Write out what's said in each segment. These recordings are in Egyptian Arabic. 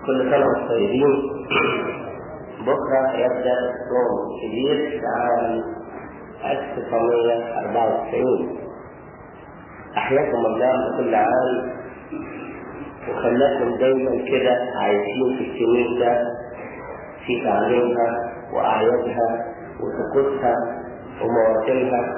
كل سنة وانتم طيبين بكرة يبدأ صوم كبير في عام 1994 أحياكم الله بكل عام وخلاكم دايما كده عايشين في الكنيسة في تعليمها وأعيادها وطقوسها ومواسمها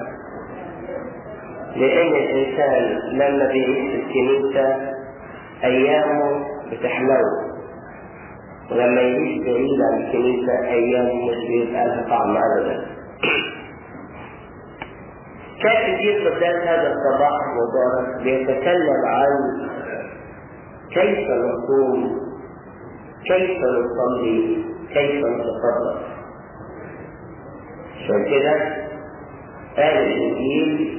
لأن الإنسان لما بيعيش في الكنيسة أيامه بتحلو ولما يعيش بعيد عن الكنيسة أيامه مش بيبقى لها طعم أبدا كان كتير قدام هذا الصباح المبارك بيتكلم عن كيف نصوم كيف نصلي كيف نتصرف عشان كده قال الإنجيل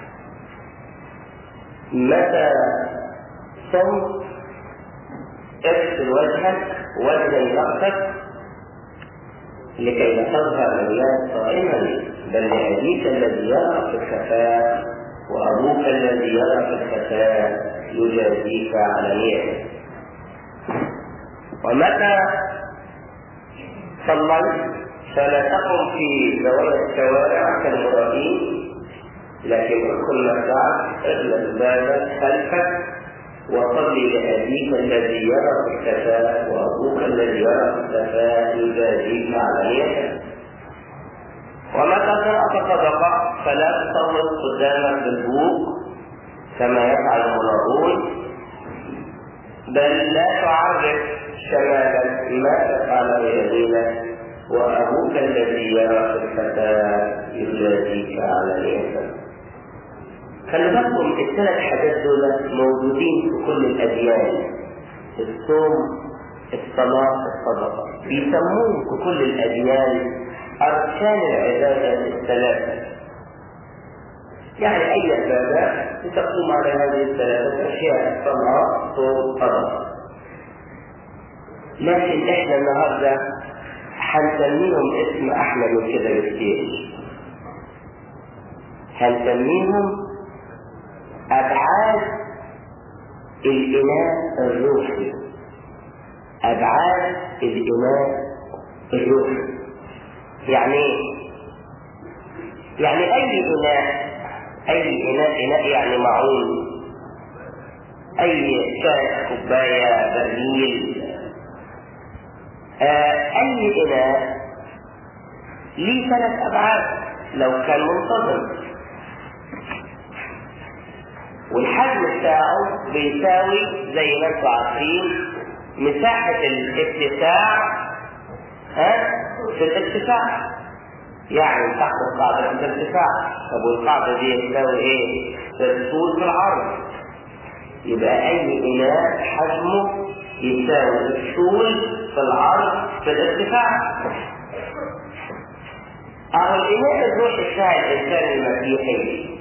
متى صمت اغسل وجهك وجه رأسك لكي لا تظهر الناس صائما بل لأبيك الذي يرى في الخفاء وأبوك الذي يرى في الخفاء يجازيك علانية ومتى صليت فلا تقم في زوايا الشوارع كالمرائين لكن ادخل مرجعك اغلق بابك خلفك وصلي لأبيك الذي يرى في الخفاء وأبوك الذي يرى في الخفاء يجازيك علانية ومتى قرأت صدقة فلا تصوت قدامك بالبوق كما يفعل المراؤون بل لا تعرف شمالك ما تفعل بيمينك وأبوك الذي يرى في الخفاء يجازيك علانية خلي بالكم الثلاث حاجات دول موجودين في كل الأديان الصوم الصلاة الصدقة بيسموهم في كل الأديان أركان العبادة الثلاثة يعني أي عبادة تقوم على هذه الثلاثة أشياء صلاة صوم صدقة لكن إحنا النهاردة هنسميهم اسم أحلى من كده بكتير هنسميهم أبعاد الإناء الروحي أبعاد الإناء الروحي يعني ايه؟ يعني أي إناء أي إناء إناء يعني معون أي كاس كوباية برميل آه أي إناء ليه ثلاث أبعاد لو كان منتظم والحجم بتاعه بيساوي زي ما انتم عارفين مساحة الاتساع ها في الارتفاع يعني تحت القاعدة في الارتفاع طب والقاعدة دي تساوي ايه؟ في الطول في العرض يبقى أي إناء حجمه يساوي الطول في العرض في الارتفاع أهو الإناء الروحي بتاع الإنسان المسيحي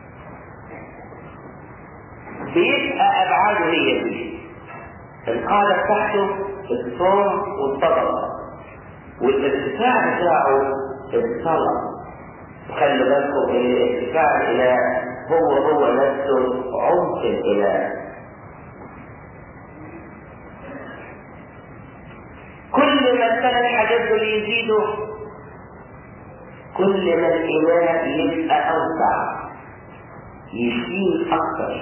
بيبقى أبعاده هي دي القاعدة بتاعته الصوم والصدقة والارتفاع بتاعه الصلاة خلي بالكم ان الارتفاع الإله هو هو نفسه عمق الإله كل ما كان الحاجات دول يزيدوا كل ما الإله يبقى أوسع يشيل أكثر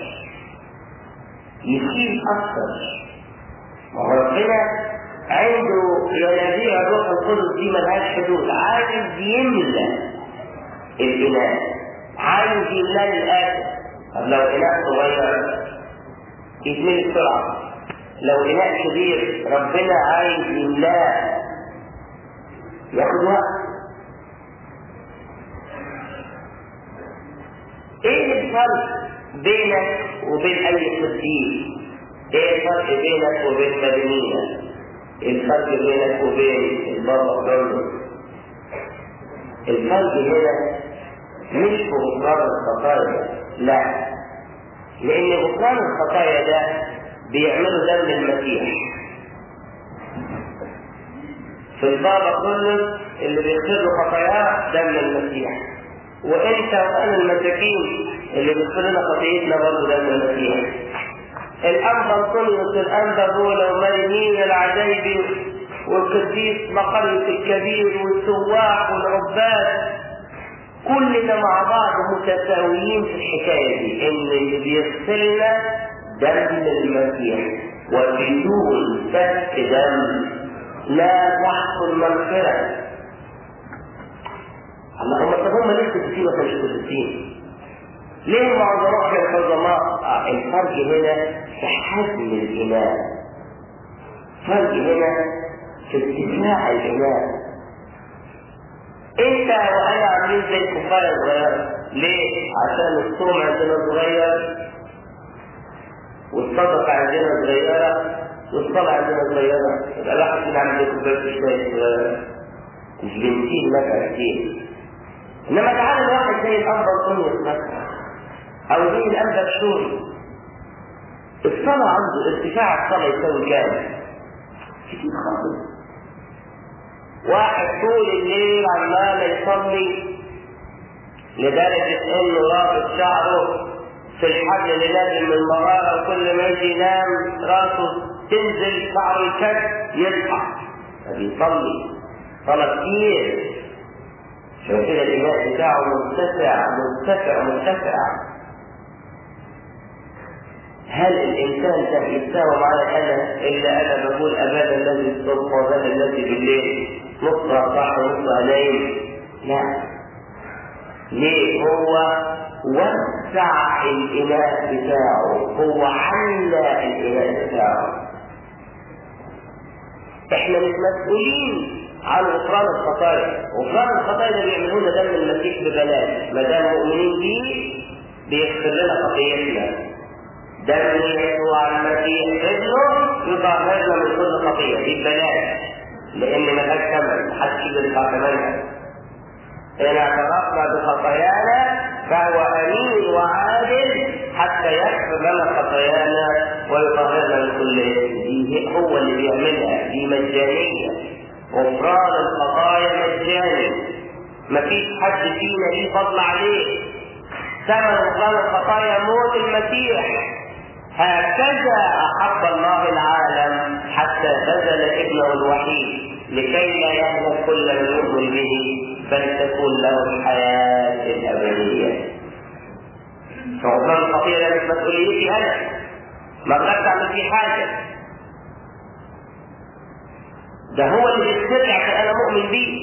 يشيل أكثر وربنا عنده ينابيع الروح القدس دي ملهاش حدود عايز يملى الإناء عايز يملى للآخر طب لو إناء صغير يتملي بسرعة لو إناء كبير ربنا عايز يملاه ياخد وقت ايه الفرق بينك وبين اي قديس ايه الفرق بينك وبين مدينينا الفرق بينك وبين البابا برضه الفرق هنا مش في غفران الخطايا لا لان غفران الخطايا ده بيعملوا دم المسيح في البابا كله اللي بيغفر له خطاياه دم المسيح وانت وانا المساكين اللي بيغفر لنا خطيئتنا برضه دم المسيح الانبا انطونيوس الانبا بولا وماري المؤمنين العجيب والقديس مقرية الكبير والسواح والعباد كلنا مع بعض متساويين في الحكاية دي إن اللي بيغسلنا دم المسيح وبدون سفك دم لا تحصل مغفرة اللهم طب هم ليه قدسين ولا مش قدسين؟ ليه معظمهم العظماء؟ آه الفرق هنا في حجم الإناء فرق هنا في ارتفاع الإناء انت وانا عاملين زي الكفار الصغيره ليه؟ عشان الصوم عندنا صغير والصدقه عندنا صغيره والصلاه عندنا صغيره يبقى الواحد فينا عامل زي كوبايه شويه صغيره مش بنتين مثلا كتير انما تعالى الواحد زي الاب الطنيس مثلا او زي الانبا الشوري الصلاه عنده ارتفاع الصلاه يساوي كام؟ كتير خالص واحد طول الليل عمال يصلي لدرجة انه رابط شعره في الحبل اللي نازل من المغارة وكل ما يجي ينام راسه تنزل شعره يكت يصحى فبيصلي صلاة كتير عشان كده الإيمان بتاعه مرتفع مرتفع مرتفع هل الإنسان ده يتساوى معايا أنا إلا أنا بقول أبانا الذي الصبح وأبانا الذي بالليل نصها صح ونصها نايم لا ليه هو وسع الإناء بتاعه هو على الإناء بتاعه احنا مش مسؤولين عن غفران الخطايا غفران الخطايا ده بيعملوه لنا دم المسيح ببلاش ما دام مؤمنين بيه بيغفر لنا خطيتنا دم يسوع المسيح ابنه يطهرنا من كل خطيه دي ببلاش لان ملهاش ثمن محدش يقدر يدفع ثمنها ان اعترفنا بخطايانا فهو امين وعادل حتى يغفر لنا خطايانا ويطهرنا من كل دي هو اللي بيعملها دي مجانيه غفران الخطايا مجاني مفيش حد فينا ليه فضل عليه ثمن غفران الخطايا موت المسيح هكذا أحب الله العالم حتى بذل ابنه الوحيد لكي لا يهلك كل من يؤمن به بل تكون له الحياة الأبدية. فغفران الخطيئة ده مش مسؤوليتي أنا. ما اقدرش أعمل فيه حاجة. ده هو اللي بيغفر لي عشان أنا مؤمن بيه.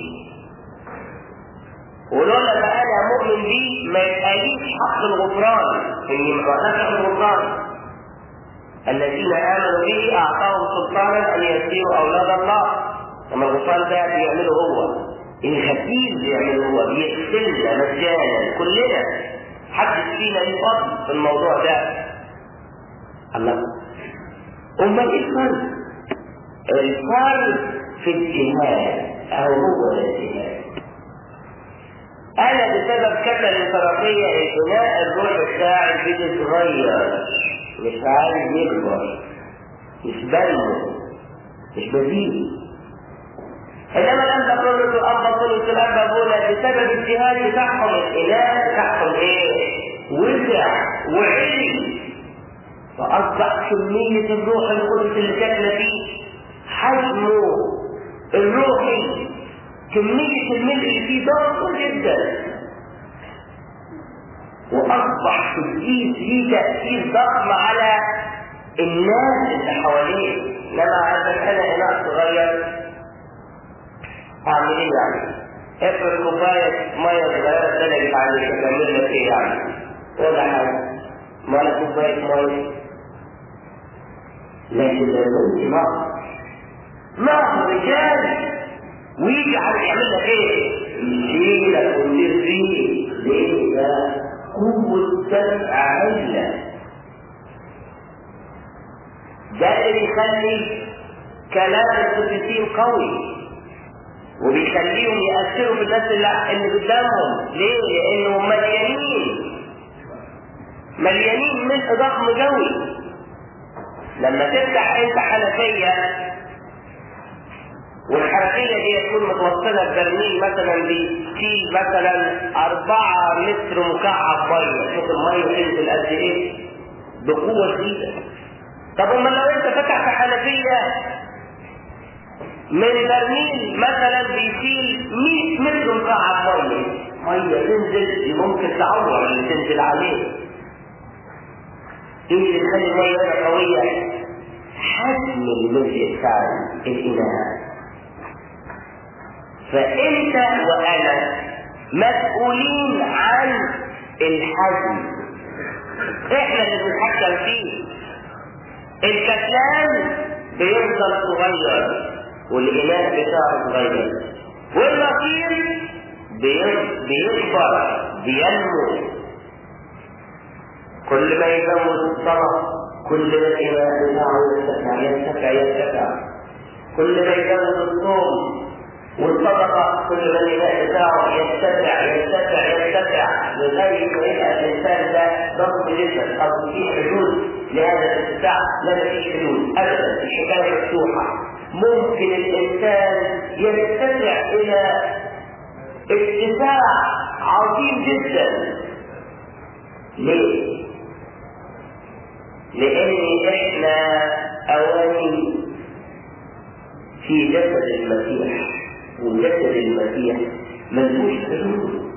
ولولا ما أنا مؤمن بيه ما يبقاليش حق الغفران إني ما أقدرش أخد الغفران. الذين امنوا به اعطاهم سلطانا ان يصيروا اولاد الله لما الغفران ده بيعمله هو الغسيل بيعمله هو بيغسلنا مجانا كلنا حدش فينا ليه فضل في الموضوع ده الله امال ايه الفرق؟ الفرق في الجهاد او هو ده الجهاد انا بسبب كسل الفرقيه البناء الروح بتاعي بيتغير مش عايز يكبر مش بنمو مش بزيد انما لم تكن الاب قلت الاب ابونا بسبب الجهاد بتاعهم الاله بتاعهم ايه؟ وسع وعلي فاصبح كميه الروح القدس اللي ساكنه فيه حجمه الروحي كميه الملء اللي فيه ضخمه جدا واصبح في الايد ليه تاثير ضخم على الناس اللي حواليه انما عشان انا اناء صغير اعمل ايه يعني؟ افرض كوبايه ميه صغيره اتلجت عليك اكمل لك ايه يعني؟ ولا حاجه ما انا كوبايه ميه لكن لو كنت نهر نهر رجال ويجي على يعمل لك ايه؟ يشيلك ويدير فيه ليه ده؟ قوة دفع علة ده اللي بيخلي كلام القديسين قوي وبيخليهم يأثروا في الناس اللي, اللي قدامهم ليه؟ لأنهم مليانين مليانين ملء ضخم قوي لما تفتح انت حنفية والحنفية دي تكون متوصلة ببرميل مثلا بكيل مثلا أربعة متر مكعب مية، شوف المية تنزل قد إيه؟ بقوة شديدة. طب أما لو أنت فتحت حنفية من برميل مثلا بيشيل 100 متر مكعب ميه ميه تنزل ممكن تعور اللي تنزل عليه ايه اللي يخلي الميه قويه حجم الملء بتاع الاناء فانت وانا مسؤولين عن الحجم احنا اللي بنتحكم فيه الكتلان بيفضل صغير والإناء بتاعه صغير والمصير بيكبر بينمو كل ما يزود الصلاة كل ما الإناء بتاعه يرتفع يرتفع يرتفع كل ما يزود الصوم والصدقة كل ما الإناء بتاعه يرتفع يرتفع يرتفع لغاية ما يبقى الإنسان ده ضغط جدا أو في حدود لهذا الارتفاع لا مفيش حدود أبدا الحكاية مفتوحة ممكن الإنسان يرتفع إلى ارتفاع عظيم جدا ليه؟ لأن إحنا أواني في جسد المسيح وجسد المسيح ملوش حدود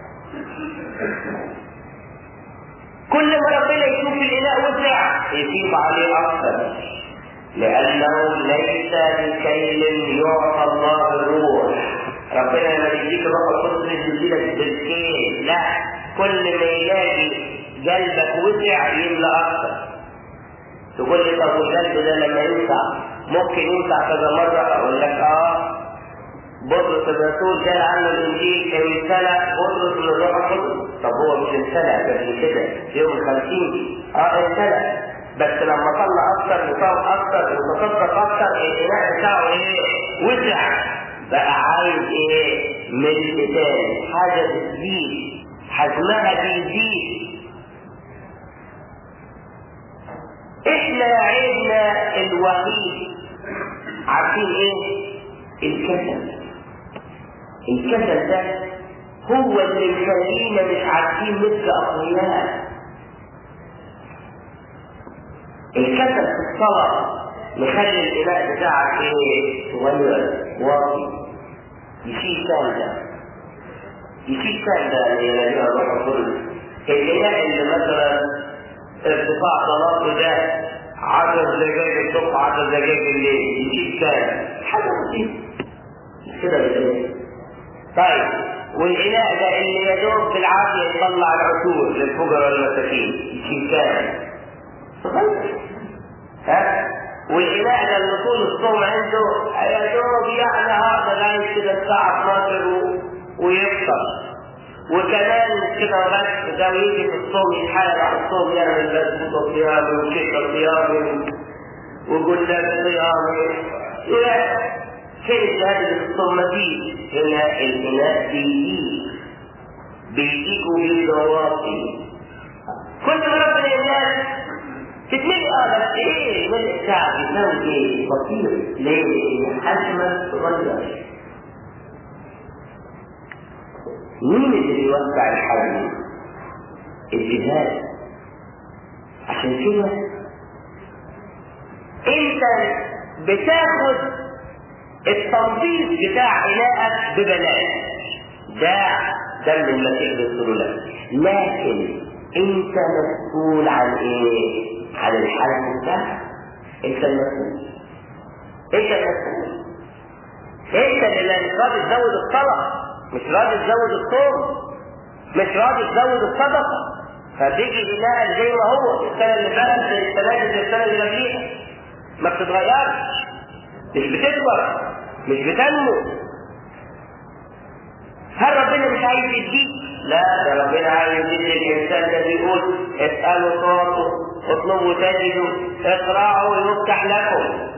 كل ما ربنا يشوف الإله وسع يسيب عليه أكثر لأنه ليس لكي يعطى الله الروح ربنا لما بيديك الروح القدس بيديلك بالكيل لا كل ما يلاقي قلبك وسع يملى أكثر تقول لي طب والقلب ده لما ينفع ممكن ينفع كذا مرة أقول لك آه بطرس الرسول قال عنه الانجيل امتلأ بطرس من الروح القدس طب هو مش امتلأ قبل كده في يوم الخمسين اه امتلأ بس لما طلع اكتر وصام اكتر وتصدق اكتر الاناء بتاعه ايه وسع بقى عايز ايه من تاني حاجه تزيد حجمها بيزيد احنا عيبنا الوحيد عارفين ايه الكسل الكسل ده هو اللي مخلينا مش عارفين نبقى اقوياء الكسل في الصلاة مخلي الإناء بتاعك ايه صغير واطي يشيل ساندة يشيل ساندة اللي يلاقيها الروح القدس الإناء اللي مثلا ارتفاع صلاته ده عشر دقايق الصبح عشر دقايق الليل يشيل ساندة حاجة بسيطة كده بالإناء طيب والإناء ده اللي يدوب بالعافية يطلع العصور للفقراء والمساكين يشيل ساندة صغير ها والإناء ده اللي طول الصوم عنده يا دوب يعني هذا لغاية كده الساعة 12 و... ويفطر وكمان كده بس ده يجي في الصوم يتحايل على الصوم يعمل بس صيامي وشيخ صيامي ويقول لك صيامي فين الشهادة اللي في الصوم ما فيش هنا الإناء بيجيك بيجيك وبيجواطي كل ما ربنا الناس تتملي اه بس ايه ملء الشعب يساوي ايه؟ بسيط ليه؟ لان حجمك صغير مين اللي بيوسع الحجم؟ الجهاد عشان كده انت بتاخد التنظيف بتاع اناءك ببلاش ده دم المسيح بيصير لك لكن انت مسؤول عن ايه؟ عن الحل بتاعك انت المسؤول انت المسؤول انت اللي مش راضي تزود الصلاه مش راضي تزود الصوم مش راضي تزود الصدقه فتيجي اله زي ما هو السنه اللي فاتت زي السنه دي زي السنه اللي قبليها ما بتتغيرش مش بتكبر مش بتنمو هل ربنا مش عايز يديك؟ لا ده ربنا عايز يدي الانسان ده بيقول اسالوا صوته اطلبوا تجدوا اقرأوا يفتح لكم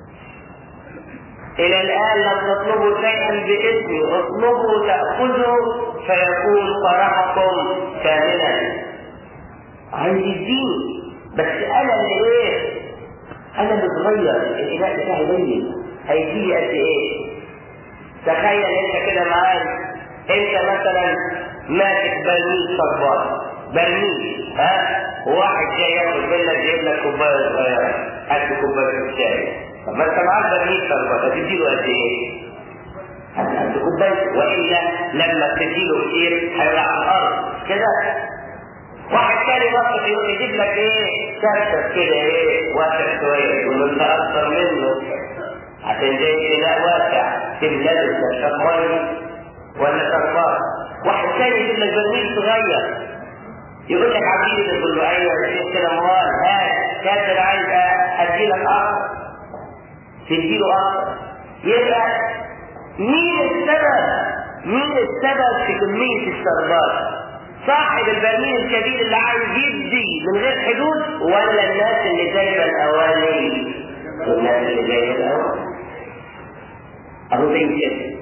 إلى الآن لم تطلبوا شيئا باسمي اطلبوا تأخذوا فيكون فرحكم كاملا عايز يديني بس أنا اللي إيه؟ أنا متغير الإناء بتاعي بين هيجيلي قد إيه؟ تخيل أنت كده معايا أنت مثلا ماسك برميل صبار برميل ها واحد جاي ياخد منك جايب لك كوبايه صغيره قد كوبايه الشاي طب ما انت معاك برميل شربات هتديله قد ايه؟ قد كوبايه والا لما تديله كتير هيقع على الارض كده واحد تاني وقت يروح يجيب لك ايه كركب كده ايه واسع شويه وانت اكثر منه عشان جاي لا واسع تملاله تشرب ميه ولا شربات واحد تاني يجيب لك برميل صغير يقول لك عبيد تقول له ايوه يا شيخ كده اموال هات كاس انا عايز ادي لك اكتر تديله اكتر يبقى مين السبب؟ مين السبب في كمية الشربات؟ صاحب البرميل الكبير اللي عايز يدي من غير حدود ولا الناس اللي جايبه الاواني؟ الناس اللي جايبه الاواني. اهو زي كده.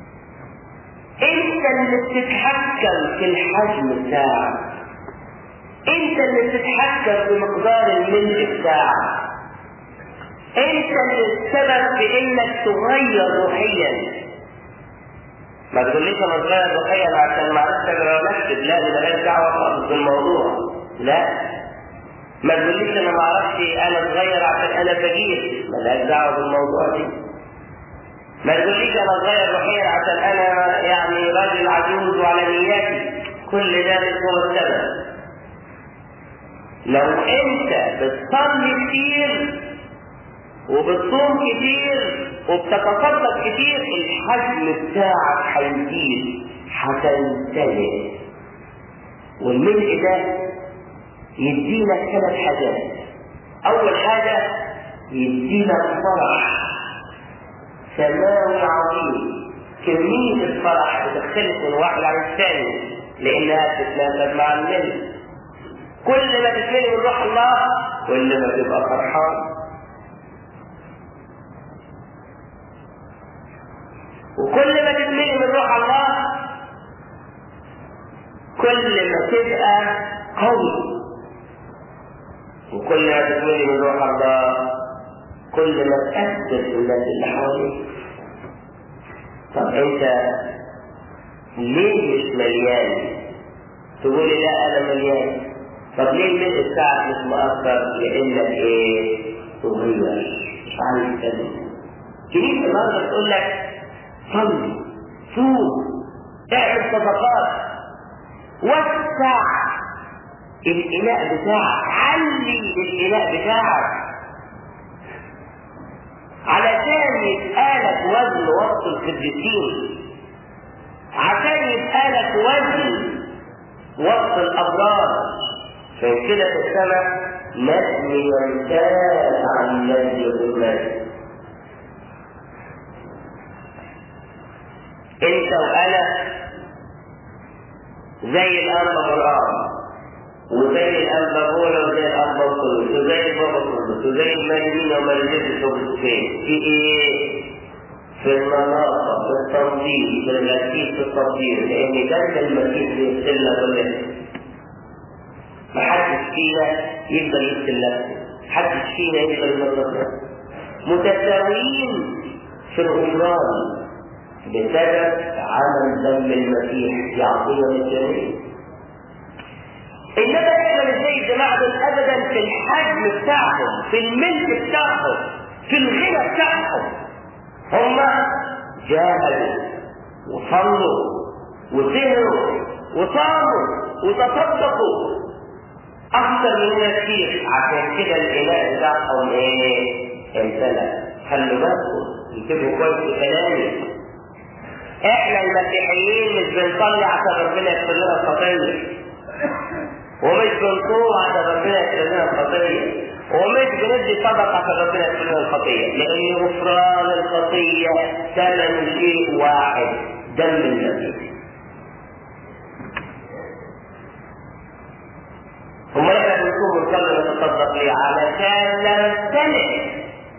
انت اللي بتتحكم في الحجم بتاعك. انت اللي بتتحكم في مقدار الملك بتاعك. انت اللي السبب في انك تغير روحيا ما تقوليش انا صغير روحيا عشان ما عرفتش اقرا واكتب لا دي مالهاش دعوه خالص بالموضوع لا ما تقوليش انا ما اعرفش انا صغير عشان انا فقير مالهاش دعوه بالموضوع دي ما تقوليش انا صغير روحيا عشان انا يعني راجل عجوز وعلى نياتي كل ذلك هو السبب لو انت بتصلي كتير وبتصوم كتير وبتتصدق كتير الحجم بتاعك هيزيد هتمتلئ والملء ده يدينا ثلاث حاجات اول حاجه يدينا فرح سماوي عظيم كمية الفرح بتختلف من واحد عن الثاني لأنها بتتناسب مع الملء كل ما تتملي من روح الله كل ما تبقى فرحان وكل ما تتملي من روح الله كل ما تبقى قوي وكل ما تتملي من روح الله كل ما تأثر في الناس اللي حواليك طب انت ليه مش مليان تقول لي لا انا مليان طب ليه الملء بتاعك مش مؤثر لانك ايه صغير مش عارف تكلم كنيسه النهارده تقول لك صلي صوم اعمل صدقات وسع الإناء بتاعك علي الإناء بتاعك علشان يبقى لك وزن وسط القديسين عشان يبقى لك وزن وسط الأبرار عشان كده في السماء نسمي يمتاز عن الذي يقول انت وانا زي الانبا قرآن وزي الانبا بولا وزي الانبا قلوس وزي البابا قلوس وزي المالين ومالجات الشوكسين في ايه؟ في النظافة في التنظيف في الغسيل في التطهير لأن كان المسيح بيغسلنا كلنا محدش فينا يقدر يغسل نفسه محدش فينا يقدر ينظف نفسه متساويين في الغفران بسبب عمل دم المسيح يعطينا الجميع انما احنا مش زي الجماعه دول ابدا في الحجم بتاعهم في الملك بتاعهم في الغنى بتاعهم هم جاهدوا وصلوا وسهروا وصاموا وتصدقوا اكثر مننا كتير عشان كده الاناء بتاعهم ايه؟ امتلأ خلوا بالكم انتبهوا كويس في كلامي احنا المسيحيين مش بنصلي عشان ربنا يغفر لنا الخطيه ومش بنصوم عشان ربنا يغفر لنا الخطيه ومش بندي صدقه عشان ربنا يغفر لنا الخطيه لان غفران الخطيه ثمن شيء واحد دم المسيح امال احنا بنصوم ونصلي ونتصدق ليه؟ علشان نمتلك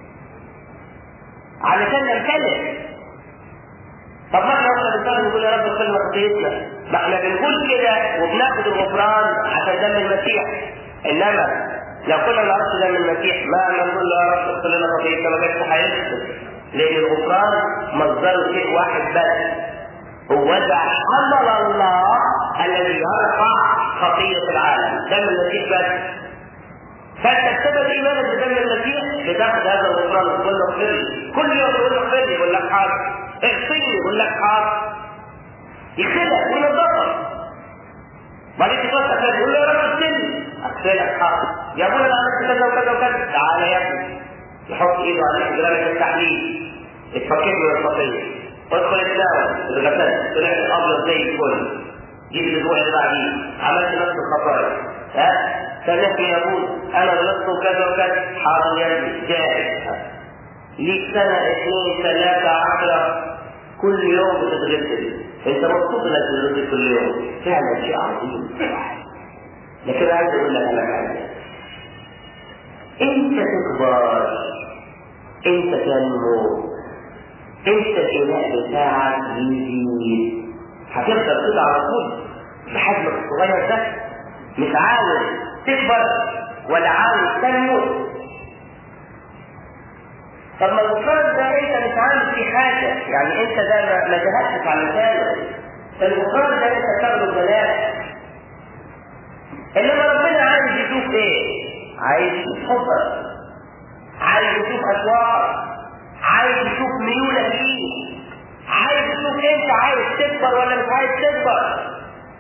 علشان نمتلك طب ما احنا واحنا بنصلي نقول يا رب اغفر لنا خطيتنا ما احنا بنقول كده وبناخد الغفران عشان دم المسيح انما لو كنا ما نعرفش دم المسيح ما نقول له يا رب اغفر لنا خطيتنا ما كانش هيغفر لان الغفران مصدره شيء واحد بس هو ده عمل الله الذي يرفع خطية العالم دم المسيح بس فانت بسبب ايمانك بدم المسيح بتاخد هذا الغفران تقول له اغفر لي كل يوم تقول له اغفر لي يقول لك حاضر اغسلني يقول لك حاضر يغسلك وينظفك بعدين تفكر كده يقول له يا رب اغسلني اغسلك حاضر يا ابونا انا عملت كذا وكذا وكذا تعالى يا ابني يحط ايده عليك جرامة التحليل اتفكرني من الخطيه ادخل الدواء اتغسلت طلعت ابيض زي الفل جيب الاسبوع اللي بعديه عملت نفس الخطايا ها سامحني يا ابوي انا غلطت وكذا وكذا حاضر يا ابني جاهز ليك سنه اثنين ثلاثه عشره كل يوم بتتغسل انت مبسوط انك تتغسل كل يوم فعلا شيء عظيم لكن عايز اقول لك على حاجه انت تكبر انت تنمو انت الاله بتاعك يزيد هتفضل كده على طول بحجمك الصغير ده مش عاوز تكبر ولا عاوز تنمو طب ما المفترض ده انت مش عامل فيه حاجه يعني انت ده ما ما جهزتش على مثاله فالمفترض ده انت تاخده ببلاش انما ربنا عايز يشوف ايه؟ عايز يشوف حبك عايز يشوف اسواقك عايز يشوف ميولك فيه عايز يشوف انت عايز تكبر ولا مش عايز تكبر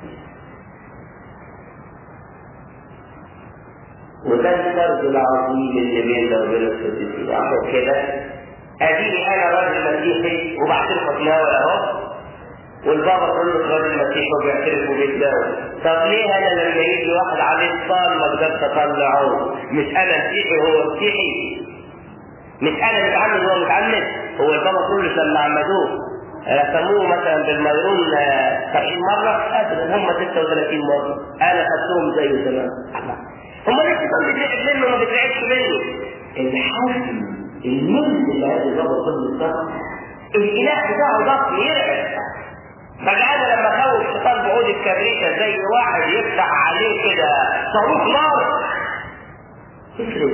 وده الفرق العظيم اللي بيننا وبين القديسين عشان كده اديني انا راجل مسيحي وبعترف اتناول اهو والبابا كله راجل مسيحي وبيعترف وبيتناول طب ليه انا لما يجي واحد عليه اتصال ما اقدرش اطلعه مش انا مسيحي هو مسيحي مش انا متعمد هو متعمد هو البابا كله لما عمدوه رسموه مثلا بالميرون 70 مره ابدا هم 36 مره انا خدتهم زيه زمان هم لسه كان بيترعب منه وما بيترعبش منه الحزم الملك اللي هذا البابا كله الصف الاله بتاعه ضخم يرعب فجأة لما خوف شيطان بعود الكبريتة زي واحد يفتح عليه كده صاروخ نار تفرق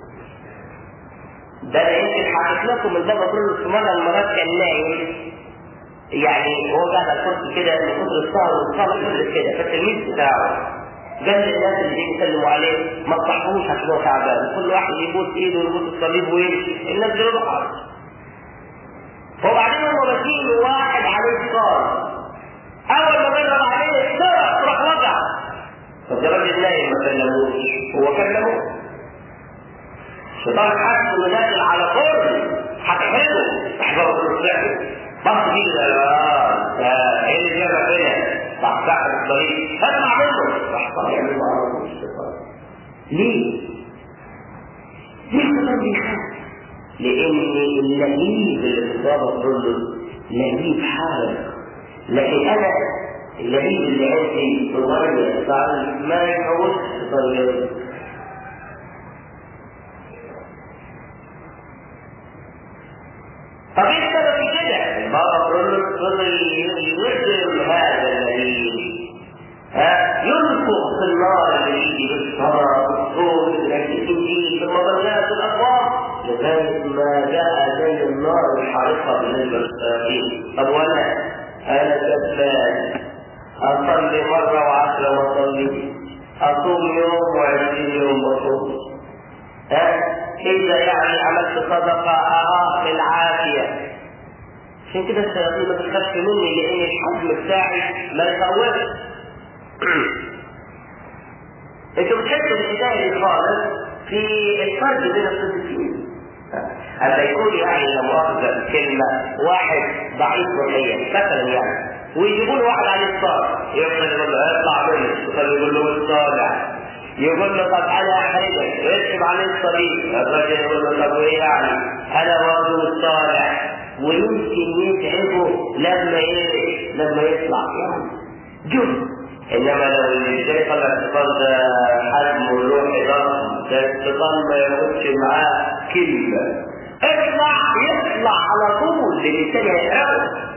ده انا يمكن حكيت لكم البابا كله في مره المرات كان نايم يعني هو قاعد على الكرسي كده من كتر السهر والصلاه كده كده فالتلميذ بتاعه قال للناس اللي بيجوا يسلموا عليه ما تصحوش عشان هو تعبان كل واحد يبوس ايده ويبوس الصليب ويمشي الناس دول حرج وبعدين هم ماشيين واحد عليه صار اول ما جرب عليه الصرخ راح وجع طب ده راجل نايم ما كلموش هو كلموه الشيطان حس انه داخل على فرن هتحرقه احذروا كل الصحي بص فيه اه ده ايه اللي جابك هنا راح ساحب الطريق اسمع منه راح طالع منه على طول الشيطان ليه؟ ليه الشيطان بيخاف؟ لان اللهيب اللي في البابا كله لهيب حارق لكن انا اللهيب اللي عندي صغير ما يحوش الشيطان طب ايه السبب في كده؟ البابا كله فضل يوزن هذا الذي ها ينفخ في النار اللي يجي بالصلاه بالصوت بالانجيل بالمضلات بالاقوام لغايه ما جاء زي النار الحارقه بالنسبه للشياطين طب وانا انا كسلان اصلي مره وعشره ما اصلي اصوم يوم وعشرين يوم بصوم ها إذا يعني عملت صدقة أراه بالعافية عشان كده الشياطين ما تخافش مني لأن الحجم بتاعي ما يخوفش انتوا بتحسوا الحكاية دي خالص في الفرق بين القديسين أما يكون يعني لا مؤاخذة الكلمة واحد ضعيف روحيا مثلا يعني ويجيبوا له واحد عليه الصار يفضل يقول له اطلع منه يفضل يقول له الصالح يقول له طب انا احرجك يكتب عليه الصليب الراجل يقول له طب وايه يعني انا برضه الصالح ويمكن يتعبه لما ايه لما يطلع يعني جزء انما لو اللي جاي طلع الشيطان ده حجمه روحي ضخم ده الشيطان ما ياخدش معاه كلمه اطلع يطلع على طول الانسان هيحرقه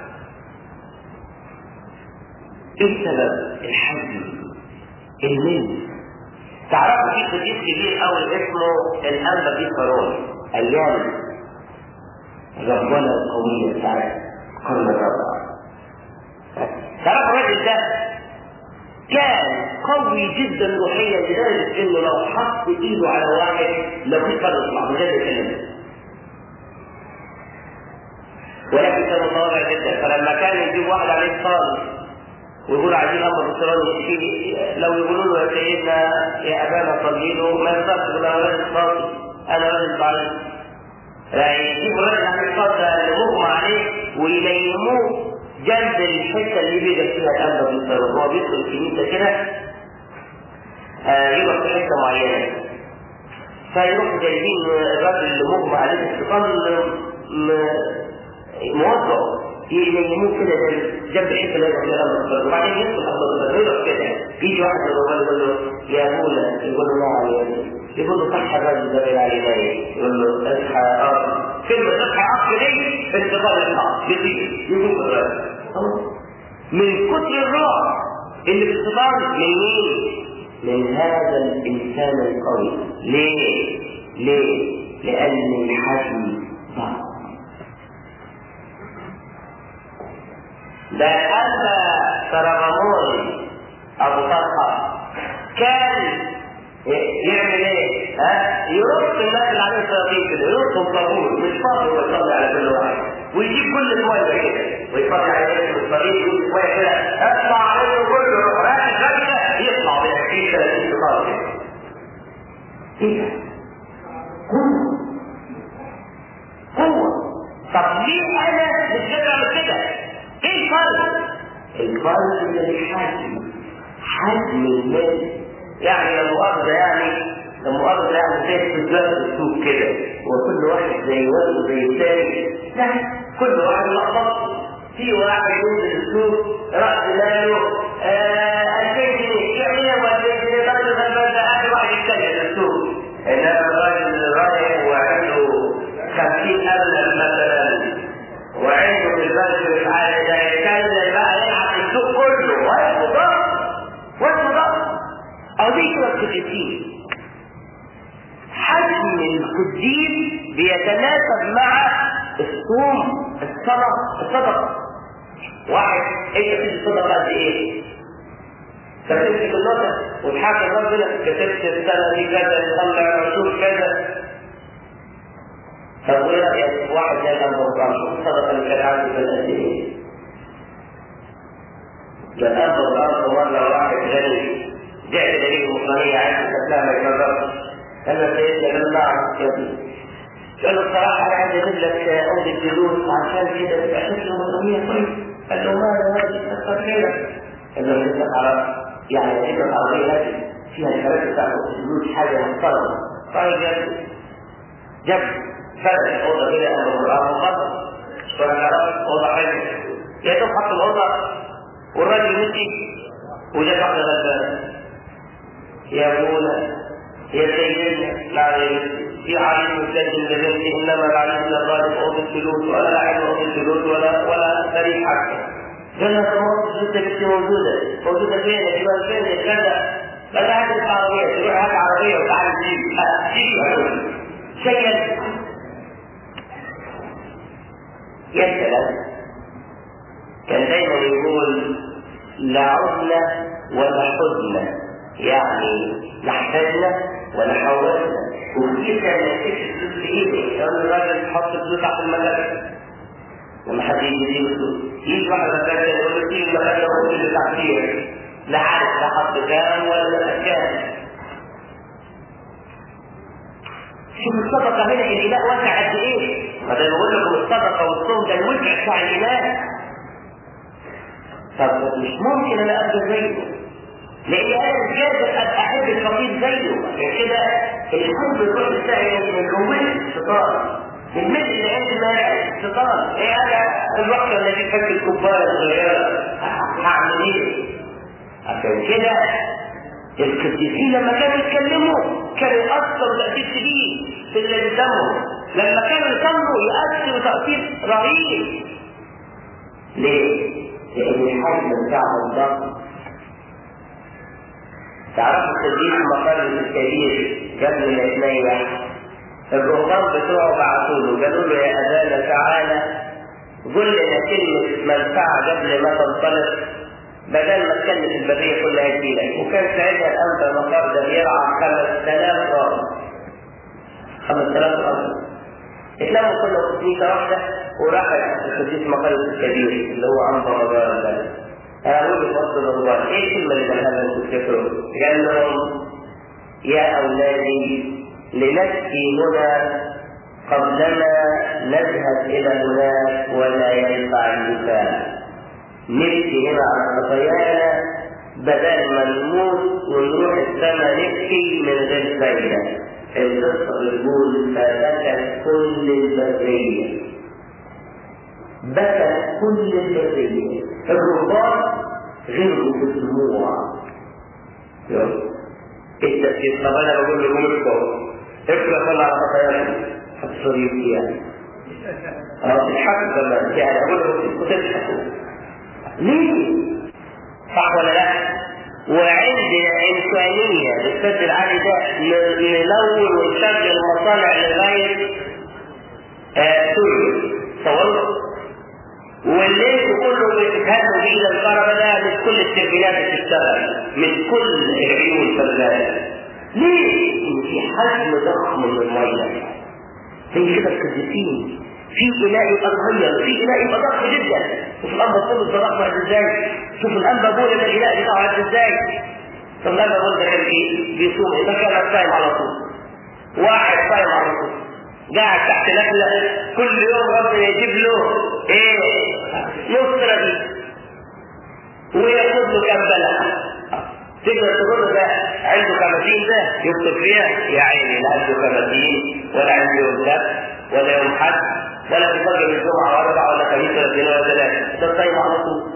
ايه السبب؟ الحجم الميل تعرفوا في قديس كبير قوي اسمه الانبا بيفرون اليوم الرهبنه القويه بتاعت القرن الرابع تعرفوا الراجل ده كان قوي جدا روحيا لدرجه انه لو حط ايده على واحد لو في فرق يطلع من غير يكلمه ولكن كان متواضع جدا فلما كان يجيب واحد عليه خالص ويقول عايزين امر بالصلاه يشيل لو يقولوا له يا سيدنا يا ابانا صلي له ما يقدرش يقول انا راجل فاضي انا راجل ضعيف يجيبوا الراجل عليه الصلاه اللي مغمى عليه وينيموه جنب الحته اللي بيدك فيها القلب بالصلاه هو بيدخل الكنيسه كده آه يقف في حته معينه فيروحوا جايبين الراجل اللي مغمى عليه الشيطان موظف ينيموه كده جنب الحته اللي يقف فيها القلب وبعدين يدخل القلب يقف كده يجي واحد يقول له يا ابونا يقول له نعم يا ابني يقول له صح الراجل ده بين عليه يقول له اصحى يا ارض كلمه اصحى يا ارض دي انتظار الحق يطير يقوم الراجل من كتر الروح اللي في الصدار من مين؟ من هذا الانسان القوي ليه؟ ليه؟ لان الحجم ضعف ده أبا سرغمون أبو طلحة كان يعمل ايه؟ ها؟ يرص الناس اللي عليه الصيادين كده يرصهم طابور مش فاضي هو يصلي على كل واحد ويجيب كل الميه كده ويصلي على ايه الصغير يجيب الميه كده اطلع عليه كله يروح راكب ركبه يطلع ب 20 30 صفار كده. ايه ده؟ قوة قوة طب ليه انا مش قادر اعمل كده؟ ايه الفرق؟ الفرق ان الحجم حجم المال يعني لو مؤاخذة يعني لو مؤاخذة يعني زي استثبات السوق كده وكل واحد زي وزنه زي الثاني لا كل واحد لخبط في واحد ينزل السوق راس ماله 2000 جنيه يعني هو 2000 جنيه راجل غلبان ده قاعد واحد يتكلم في السوق انما الراجل رايح وعنده 50000 مثلا وعنده في البنك مش عارف ده يتكلم بقى يلعب في السوق كله واسمه ضغط واسمه ضغط قضية القديسين حجم القديس بيتناسب مع الصوم الصلاة الصدقة واحد انت تدي صدقة قد ايه؟ فتمسك النقطة وتحاكم ربنا كتبت السنة دي كذا يطلع العشور كذا طب وايه رأيك واحد زي الأنبا شوف الصدقة اللي كان عنده في قد ايه؟ ده الأنبا مرة واحد غني جاء دليل المصرية عند الإسلام يكرر قال له سيدنا قال له نعم يا ابني قال له الصراحة أنا عايز أجيب لك أوضة جلوس عشان كده تبقى شكل مصرية كويس قال له ما هذه كثر خيرك قال له أجيب لك عربية يعني أجيب لك عربية لكن فيها الكراسي بتاعت الجلوس حاجة محترمة طيب يا ابني جاب فرق الأوضة كده أمر القرآن مقدم شكرا يا رب أوضة حلوة يا دوب حط الأوضة والراجل مشي وجاب واحدة غلبانة يا ابونا يا سيدنا العليم في عليم مسجل لبنتي انما العليم لا ظالم اوضه الفلوس ولا لاعب اوضه الفلوس ولا ولا فريق حقه قال لها طب انت بنتي موجوده موجوده فين يا جماعه فين يا كذا لا هات العربيه تروح هات عربيه وتعالى تجيب شيء يا سلام كان دايما يقول لا عدنا ولا حزن يعني لا احتاجنا ولا حولنا وكيف كان يكتشف فلوس بايده كان الراجل يحط فلوس تحت المكان لما حد يجي يجيب فلوس يجي واحد مكان يقول له شيل المكان ده هو اللي تحتيه لا عارف لا حط كام ولا كام شوف الصدقة هنا الإله واسع قد إيه؟ ما ده بقول لكم الصدقة والصوم ده الوسع بتاع الإله. طب مش ممكن أنا أبدأ زيه. لان انا مش قادر ابقى احب الفقير زيه عشان كده الحب الروح بتاعي من قوه الشيطان من مثل اللي عندي ما الشيطان ايه انا الوقت لما اجيب حته الكوبايه الصغيره هعمل ايه؟ عشان كده القديسين لما كانوا يتكلموا كانوا يأثروا تأثير شديد في اللي قدامهم لما كانوا يصلوا يأثروا تأثير رهيب ليه؟ لأن الحجم بتاعهم ضخم تعرفوا التدريس المقرر الكبير قبل ما يتنيح الرهبان بتوعه بعثوا له قالوا له يا ابانا تعالى قل لنا كلمة منفعة قبل ما تنطلق بدل ما تكلف البريه كلها تجيلك وكان ساعتها الانبا مقر ده بيرعى 5000 راس 5000 راس اتلموا كلهم في سنيكه واحده وراح القديس مقر الكبير اللي هو انبا مقر البلد قالوا له فضل الله ايه الكلمه اللي قالها لهم تفتكروا؟ قال لهم يا اولادي لنبكي هنا قبلما نذهب الى هناك ولا ينفع البكاء نبكي هنا على خطايانا بدل ما نموت ونروح السماء نبكي من غير فايده القصه بتقول فبكت كل البريه بكت كل البريه الرهبان غرقوا في الدموع التفكير طب انا بقول لكم اركبوا اركبوا صلى على خطاياكم حصر يبكيها اه تضحكوا كمان يعني اقول لكم تضحكوا ليه؟ صح ولا لا؟ وعندنا إمكانية بالسد العالي ده نلون ونشغل مصانع لغاية آه سوريا تصوروا؟ والليل كله بيتهدوا بيه الكهرباء ده من كل التربينات بتشتغل من كل العيون شغاله ليه؟ إن في حجم ضخم من الميه زي كده القديسين في إناء يبقى صغير في إناء يبقى ضخم جدا شوف الأنبا كله ده ضخم قد إزاي شوف الأنبا بول ده الإناء بتاعه قد إزاي طب الأنبا بول ده كان بيصوم ده كان صايم على طول واحد صايم على طول قاعد تحت نخلة كل يوم ربنا يجيب له ايه نصرة دي وياخد له كام بلح تقدر تقول ده عنده كماتين ده يكتب فيها يا عيني لا عنده كماتين ولا عنده يوم سبت ولا يوم حد ولا في فجر الجمعة ولا أربعة ولا خميس ولا اثنين ولا ثلاثة ده صايم على طول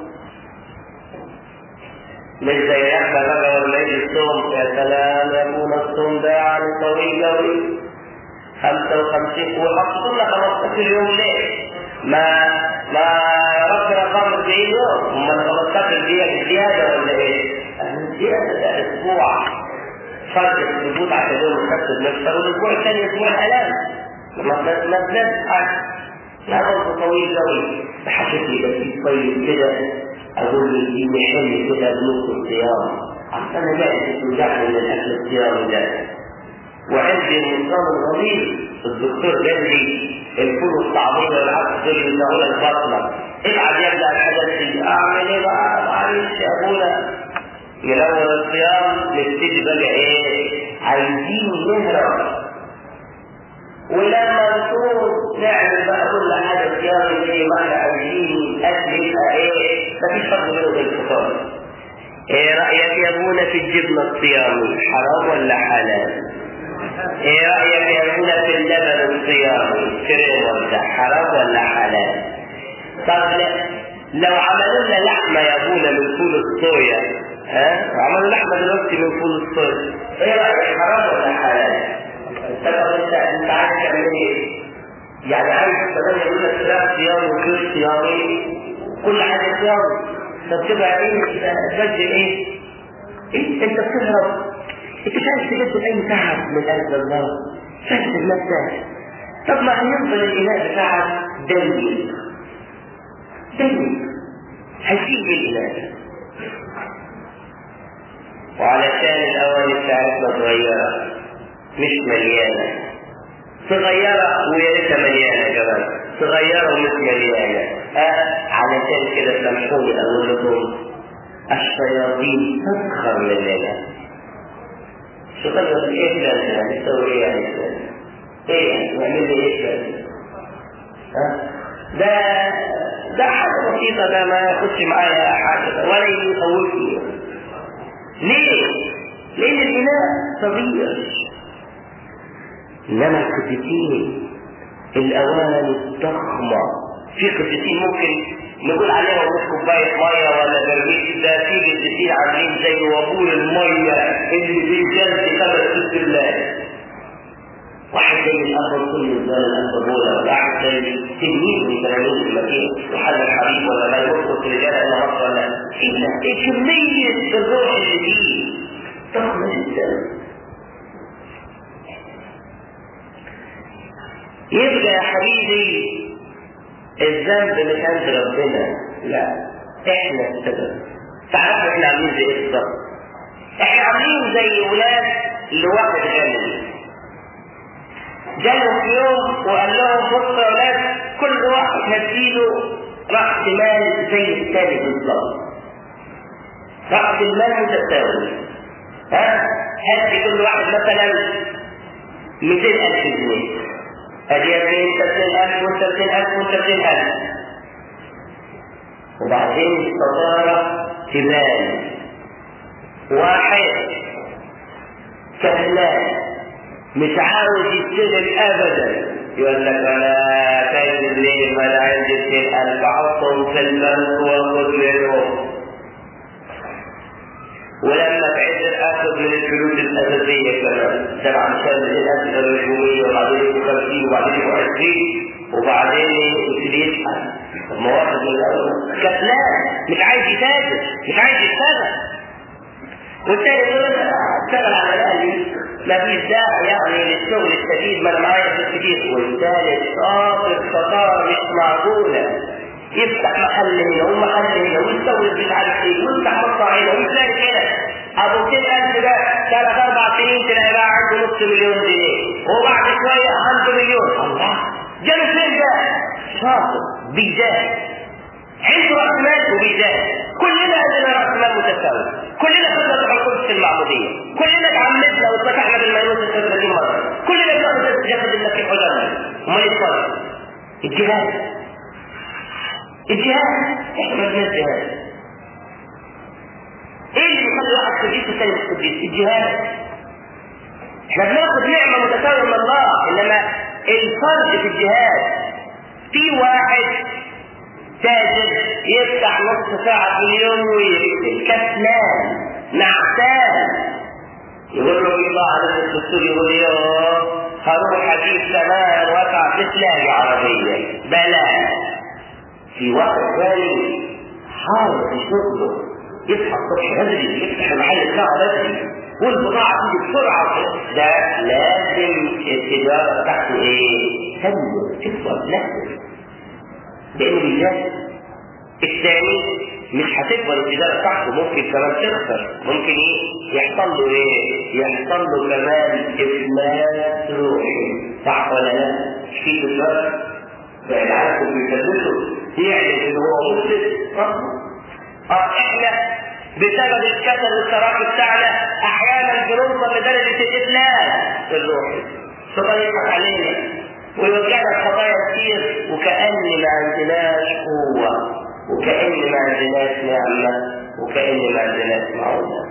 مش زي احنا بقى ولا يجي الصوم يا سلام يا ابونا الصوم ده يعني طويل قوي 55 وحطوا لنا 15 يوم ليه؟ ما ما ربنا قام 40 يوم هم 15 دقيقة زيادة ولا ايه؟ زيادة ده اسبوع فرق الثبوت عشان يوم السبت بنفطر والاسبوع الثاني اسبوع الالام ما ما بنضحك لا برضه طويل قوي بحكيتي بس طيب كده اقول لي دي محل كده بنص الصيام اصل انا معدتي توجعني من اكل الصيام ده وعندي النظام الغليظ الدكتور قال لي الفول الطعميه والعدس دول يمنعون البطنه ابعد يبدا الحاجات دي اعمل ايه بقى معلش يا ابونا من اول الصيام نبتدي بقى ايه عايزين نهرب ولما نصوم نعمل بقى كل حاجه صيام زي ما احنا عايزين اكل يبقى ايه مفيش فرق بينه وبين الفطار ايه رايك يا ابونا في الجبنه الصيامي حرام ولا حلال؟ ايه رايك يا ابونا في اللبن الصيامي كريم ولا حرام ولا حلال؟ طب لو عملوا لنا لحمه يا ابونا من فول الصويا ها عملوا لحمه دلوقتي من فول الصويا ايه رايك حرام ولا حلال؟ انت انت انت عايز تعمل ايه؟ يعني عايز بدل ما يقول لك فراخ صيامي وكيس صيامي كل حاجه صيامي طب تبقى ايه تبدل ايه؟ إيه؟ انت بتهرب انت مش عايز تجدد اي تعب من قلب الله فاكر نفسك طب ما هيفضل الاله بتاعك دليل دليل هيشيل الاله وعلشان الاواني بتاعتنا صغيره مش مليانه صغيره ويا ريتها مليانه كمان صغيره ومش مليانه آه علشان كده سامحوني اقول لكم الشياطين تسخر مننا تغير ايه يعني تسوي ايه يعني ايه يعني نعمل لي ايه يعني ها ده ده حاجه بسيطه ده ما ياخدش معايا حاجه ولا يخوفني ليه؟ لان الاناء صغير انما القديسين الاواني الضخمه في قديسين ممكن نقول عليهم مش كوبايه ميه ولا برميل ده في قديسين عاملين زي وابور الميه اللي بيجلد خمس ست الله واحد زي الاب كل زي الاب بولا واحد زي تلميذ من تلاميذ المسيح وحل الحبيب ولا لا يرقص رجال الا مصر ولا ايه ايه كميه الروح اللي فيه ضخمه جدا يبقى يا حبيبي الذنب مش عند ربنا لا احنا السبب تعرفوا احنا عاملين زي ايه بالظبط؟ احنا عاملين زي ولاد لواحد غني جاله في يوم وقال لهم بصوا يا ولاد كل واحد هديله راس مال زي الثاني بالظبط راس المال متساوي ها هدي كل واحد مثلا 200000 جنيه ادي 20000 وانت 20000 وانت 20000 وبعدين الصدارة تبان واحد كسلان مش عاوز يشتغل ابدا يقول لك انا كاين الليل ما انا عندي 20000 احطهم في البنك واخد منهم ولما تعد اخذ من الفلوس الاساسيه كمان سبع مشان من الاسئله الهجوميه وبعدين يبقوا 50 وبعدين يبقوا 20 وبعدين يبتدي يسحب طب ما واحد من الاول كسلان مش عايز يتاجر مش عايز يشتغل والتاني يقول لك اشتغل على الاهلي ما فيش داعي يعني للشغل الشديد ما انا معايا فلوس كتير والثالث شاطر شطاره مش معقوله يفتح محل هنا ومحل هنا ويستورد مش عارف ايه ويفتح مصنع هنا ويتلاقي كده ابو 200000 ده ثلاث اربع سنين تلاقي بقى عنده نص مليون جنيه وبعد شويه عنده مليون الله جاله فين ده؟ شاطر بيجاهد عنده راس مال وبيجاهد كلنا عندنا راس مال متساوي كلنا خدنا روح القدس المعموديه كلنا اتعمدنا واتفتحنا بالميمون 36 مره كلنا بناخد جسد المسيح وجنة امال ايه الفرق؟ الجهاد الجهاد احنا ما الجهاد ايه اللي بيخلي واحد قديس والثاني مش قديس؟ الجهاد احنا بناخد نعمه متساويه من الله انما الفرق في الجهاد في واحد تاجر يفتح نص ساعة في اليوم ويقفل كسلان نعسان يقول له يطلع على الدكتور يقول يوه هروح اجيب كمان وقع تلاقي عربية بلا في وقت ثاني حار في شغله يصحى الصبح بدري يفتح المحل بتاعه بدري والبضاعة تيجي بسرعة ده لازم التجارة بتاعته ايه؟ تنمو تكبر تنفذ لانه بيجاهد الثاني مش هتكبر التجاره بتاعته ممكن كمان تخسر ممكن ايه يحصل له ايه يحصل له كمان افلاس روحي صح ولا لا مش في تجاره ده العالم بيكلفه يعلن ان هو مفلس اه احنا بسبب الكسل والتراكم بتاعنا احيانا بنوصل لدرجه الافلاس الروحي فده يضحك علينا ويوجعنا خطايا كتير وكأن ما عندناش قوة وكأن ما عندناش نعمة وكأن ما عندناش معونة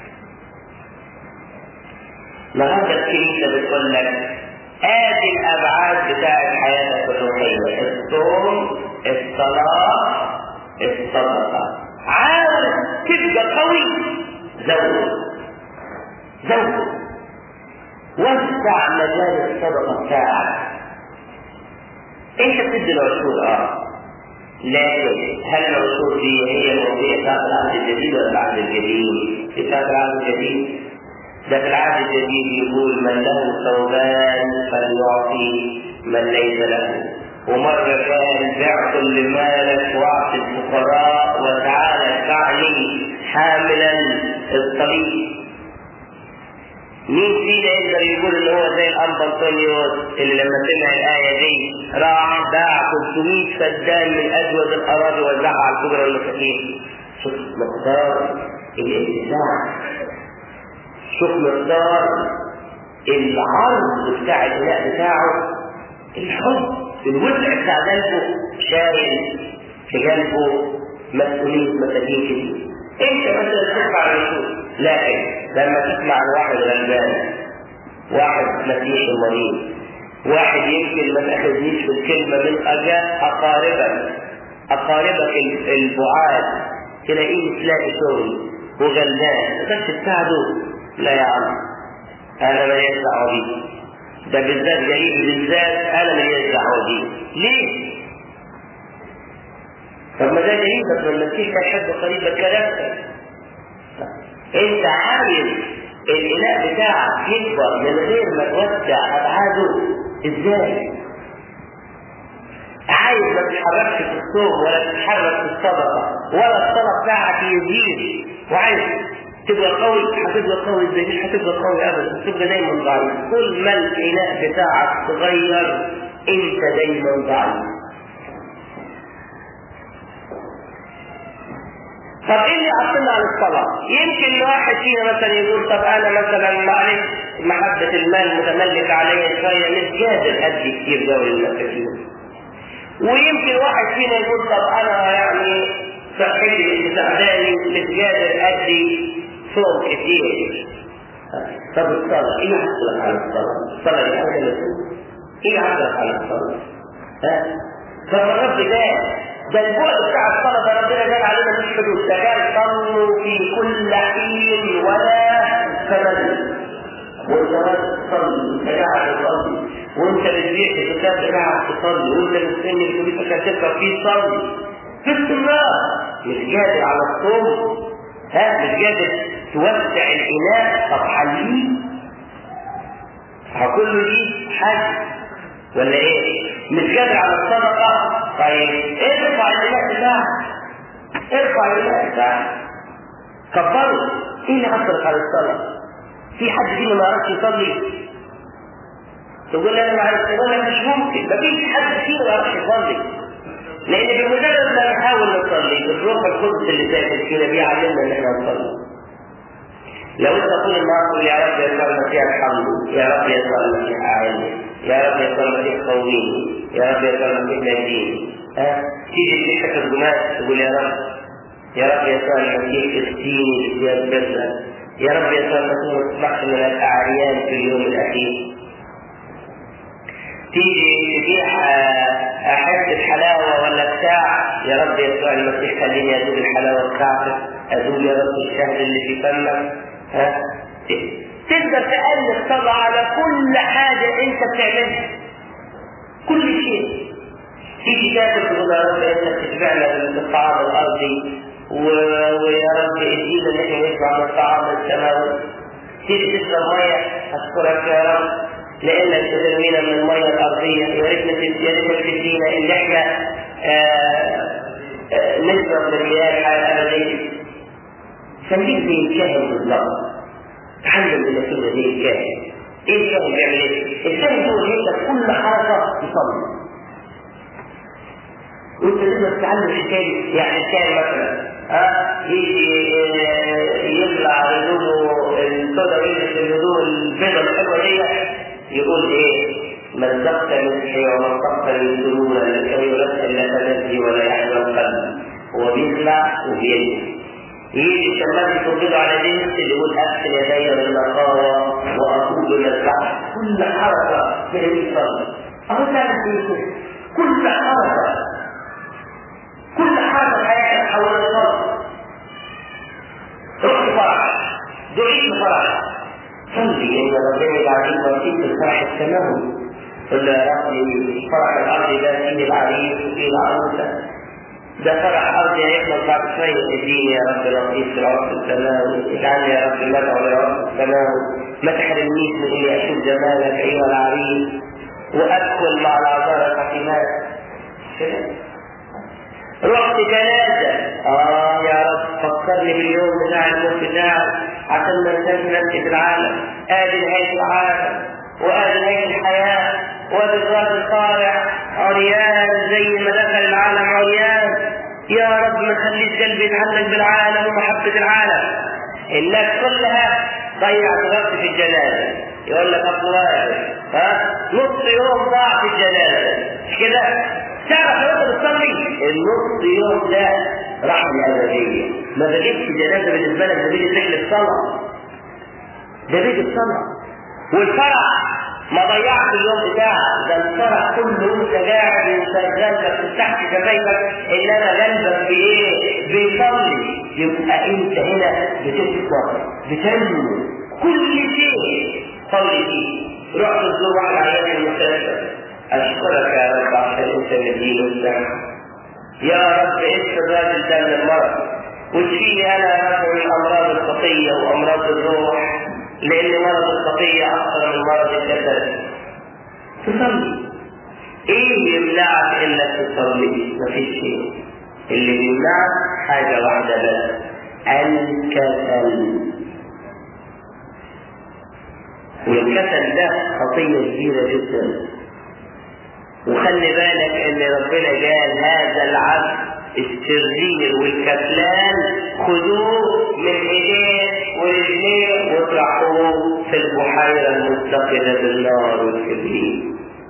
النهارده الكنيسة بتقول لك آدي الأبعاد بتاعت حياتك الروحية الصوم الصلاة الصدقة عاوز تبقى قوي زود زود وسع مجال الصدقة بتاعك انت بتدي العشور اه لكن هل العشور دي هي الموضوع بتاعت العهد الجديد ولا العهد القديم؟ بتاعت العهد الجديد ده في العهد الجديد يقول من له ثوبان فليعطي من ليس له ومرة قال بع كل مالك واعطي الفقراء وتعالى اتبعني حاملا الصليب مين فينا يقدر يقول ان هو زي الاب انطونيوس اللي لما سمع الايه دي راح باع 300 فدان من اجود الاراضي وزعها على الكبرى والمساكين شوف مقدار الاتساع شوف مقدار العرض بتاع الاناء بتاعه الحب الوسع بتاع قلبه شايل في قلبه مسؤوليه مساكين كتير انت مثلا تدفع الرسول لكن لما تسمع عن واحد غلبان واحد مسيحي مريض واحد يمكن ما تاخذنيش في الكلمه من اجل اقاربك اقاربك البعاد تلاقيه مش لاقي شغل وغلبان بس تساعده لا يا عم انا ما دعوه بيه ده بالذات جريء بالذات انا ما دعوه بيه ليه؟ طب ما ده قريبك من المسيح لا يحب قريبك كنفسك انت عايز الاناء بتاعك يكبر من غير ما توسع ابعاده ازاي؟ عايز عايز ما تتحركش في الصوم ولا تتحرك في الصدقه ولا الصلاه بتاعك يزيد وعايز تبقى قوي هتبقى قوي ازاي مش هتبقى قوي ابدا تبقى دايما ضعيف كل ما الاناء بتاعك صغير انت دايما ضعيف طب ايه اللي عطلنا عن الصلاة؟ يمكن واحد فينا مثلا يقول طب انا مثلا معلش محبة المال متملكة عليا شوية مش قادر ادي كتير دوري المساكين. ويمكن واحد فينا يقول طب انا يعني صحتي بتساعداني مش قادر ادي صوم كتير. طب الصلاة ايه عطلك عن الصلاة؟ الصلاة دي حاجة ايه عطلك عن الصلاة؟ ها؟ فالرب ده ده البعد بتاع الصلاة ده ربنا قال علينا مش حدود ده قال صلوا في كل حين ولا تمل وانت واقف تصلي وانت قاعد تصلي وانت بتبيع في الكتاب قاعد تصلي وانت مستني في الكتاب عشان تقرا فيه تصلي في استمرار مش قادر على الصوم ها مش قادر توسع الاناء طب حليه هكله دي حاجه ولا ايه؟ مش قادر على الصدقه طيب ارفع الإله بتاعك ارفع الإله بتاعك كبره ايه اللي حصلك على الصلاة؟ في حد فينا ما يعرفش يصلي؟ تقول لي انا ما اعرفش اقول مش ممكن مفيش حد فينا ما يعرفش يصلي لان بمجرد ما نحاول نصلي الروح القدس اللي ساكن فينا بيعلمنا ان احنا نصلي لو انت طول النهار تقول يا رب يسوع المسيح ارحمني يا رب يسوع المسيح اعيني يا رب يسوع المسيح قويني يا رب يسوع المسيح نجيني ها تيجي تشحت الجماعة تقول يا رب يا رب يسوع المسيح افتيني بثياب بردة يا رب يسوع المسيح ما تصبحش من الاعريان في اليوم الاخير تيجي تبيع حته حلاوه ولا بتاع يا رب يسوع المسيح خليني ادوق الحلاوه بتاعتك ادوق يا رب الشهد اللي في فمك ها تقدر تألف طبعا على كل حاجة أنت بتعملها كل شيء تيجي تاكل تقول يا رب أنت بتشبعنا بالطعام الأرضي و... ويا رب ادينا ان احنا نشبع من الطعام السماوي تيجي تشرب ميه اشكرك يا رب لانك ترمينا من الميه الارضيه يا ريتنا يا ريتك تدينا ان احنا نشرب من المياه الحياه الابديه خليك زي الكاهن بالظبط تعلم انك تبقى زي الكاهن ايه الكاهن بيعمل ايه؟ الكاهن هو يبدا كل حركه يصلي وانت تقدر تتعلم الحكايه يعني الكاهن مثلا ها يجي يبلع هدومه السوداء ويلبس الهدوم البيضاء الحلوه دي يقول ايه؟ مزقت مسحي ومنطقت من سرورا لكي يغسل لا تنزي ولا يحزن قلبي هو بيخلع وبيلبس يجي الشمال يصبله على جنس يقول اغسل يدي بالنقاوه واقول للبحر كل حركه من الصلاه اهو تعمل كده كل حركه كل حركه حياتك حول الصلاه روح فرح دعيت فرح صلي ان ربنا يجعلك وفيك الفرح السماوي قل يا ربي فرح الارض ده فيه العريس وفيه العروسه ده فرح ارضي هيخلص بعد شويه اديني يا رب لطيف في العرس السماوي اجعلني يا رب مدعو لعرس السماوي ما تحرمنيش من اني اشوف جمالك ايها العريس وادخل مع العذارى الحكيمات كده رحت جنازة اه يا رب فكرني باليوم بتاع الموت بتاعك عشان ما انساش نفسي في العالم ادي نهاية العالم وادي نهاية الحياة وادي الراجل طالع عريان زي ما دخل العالم عريان يا رب ما تخليش قلبي يتعلق بالعالم ومحبة العالم الناس كلها ضيعت وقت في الجنازة يقول لك أطلال ها نص يوم ضاع في الجنازة مش كده تعرف لو انت بتصلي النص يوم ده رحمة أبدية ما بقتش جنازة بالنسبة لك ده بيجي رحلة صلاة ده بيجي الصلاة والفرح ما ضيعت اليوم بتاعك ده الفرح كله وانت قاعد وشغال تحت شفايفك انما قلبك بايه؟ بيصلي يبقى انت هنا بتكبر بتنمو كل شيء صلي فيه رحت تزور واحد عيان في المستشفى اشكرك يا رب عشان انت مدين والسمع يا رب انت الراجل ده من المرض وتشيلي انا يا رب من امراض الخطيه وامراض الروح لان مرض الخطيه اكثر من مرض الجسد تصلي ايه يمنعك انك تصلي مفيش شيء اللي بيمنعك حاجة واحدة بس الكسل والكسل ده خطية كبيرة جدا وخلي بالك ان ربنا قال هذا العبد الشرير والكسلان خذوه من ايديه ورجليه واطرحوه في البحيرة المتقدة بالنار والكبريت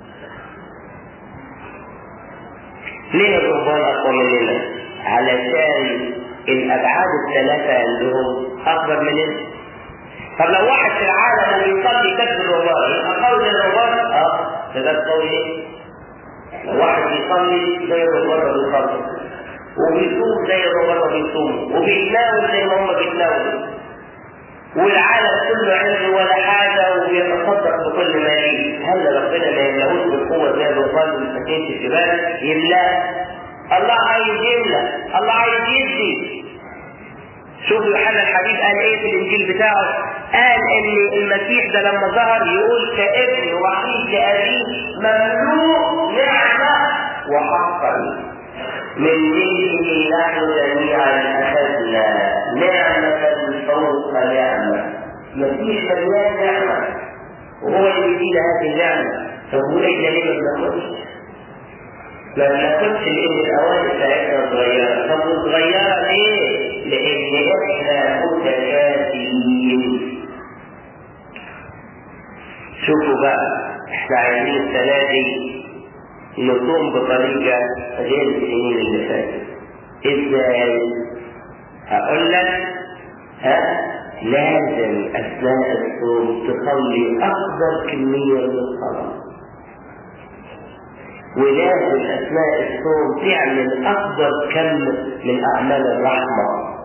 ليه الرهبان اقوى مننا؟ علشان الابعاد الثلاثة عندهم اكبر مننا طب لو واحد في العالم ويصلي كتب الرهبان يبقى قوي زي الرهبان؟ اه ده قوي ليه؟ لو واحد بيصلي زي الرهبان بيصلي وبيصوم زي الرهبان بيصوم وبيتناول زي ما هم بيتناولوا والعالم كله عنده ولا حاجة وبيتصدق بكل ما ليه هل ربنا ما يملاهوش بالقوة زي الرهبان والمساكين في الجبال يملاه الله عايز يملى الله عايز يدي شوف يوحنا الحبيب قال ايه في الانجيل بتاعه قال ان المسيح ده لما ظهر يقول كابن وحيد لابيه مملوء نعمه وحقا من ملئه نحن جميعا اخذنا نعمه فوق نعمه مسيح مليان نعمه وهو اللي بيدينا هذه النعمه طب واحنا ليه ما بناخدش؟ ما بناخدش لان الاوان بتاعتنا صغيره طب صغيره ليه؟ لان احنا متكاسلين شوفوا بقى احنا عايزين السنه دي نصوم بطريقه غير السنين اللي فاتت ازاي؟ هقول لك ها لازم اثناء الصوم تصلي اكبر كميه من الصلاه ولازم اثناء الصوم تعمل اكبر كم من اعمال الرحمه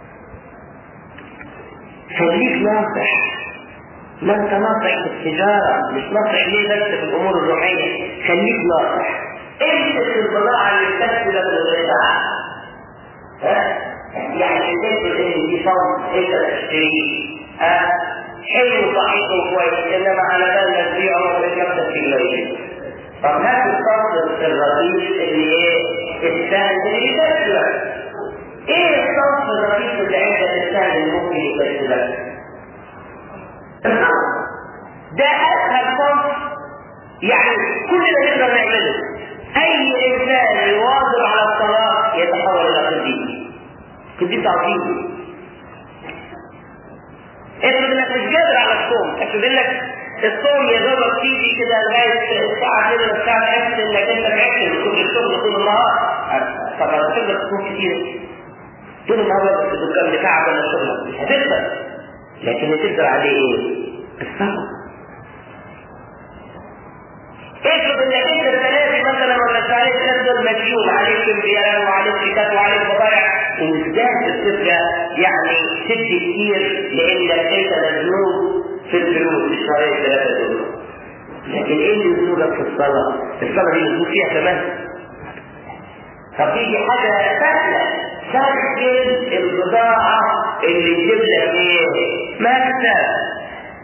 خليك ناصح ما انت ناصح في التجاره مش ناصح ليه بس في الامور الروحيه خليك ناصح امسك البضاعه اللي بتكسبك للغذاء ها يعني تقدر ان دي صوم انت تشتريه ها حلو صحيح وكويس انما على بال ما تبيعه وتكسب في الليل طب هات الصوت الرخيص اللي ايه السهل اللي يكسبك ايه الصوت الرخيص اللي عندك السهل اللي ممكن يكسبك ده اسهل صوت يعني كلنا نقدر نعمله اي انسان يواظب على الصلاه يتحول الى قديس قديس عظيم افرض انك مش قادر على الصوم افرض انك الصوم يا دوبك تيجي كده لغايه الساعه كده الساعه تحس انك انت مركز طول الشغل طول النهار طب هتقدر تصوم كتير طول النهار في الدكان بتاعك ولا شغلك مش هتقدر لكن تقدر عليه ايه؟ الصبر افرض انك انت السنه دي مثلا ولا عليك تنزل مديون عليك انبياء وعليك شيكات وعليك بضائع ومزداد بتبقى يعني تدي كتير لانك انت مزنوق في الفلوس في الشهرين ثلاثه دول لكن ايه اللي يزنقك في الصلاه؟ الصلاه دي مزنوق فيها كمان طب تيجي حاجه سهله سجل البضاعه اللي تجيب لك ايه؟ مكسب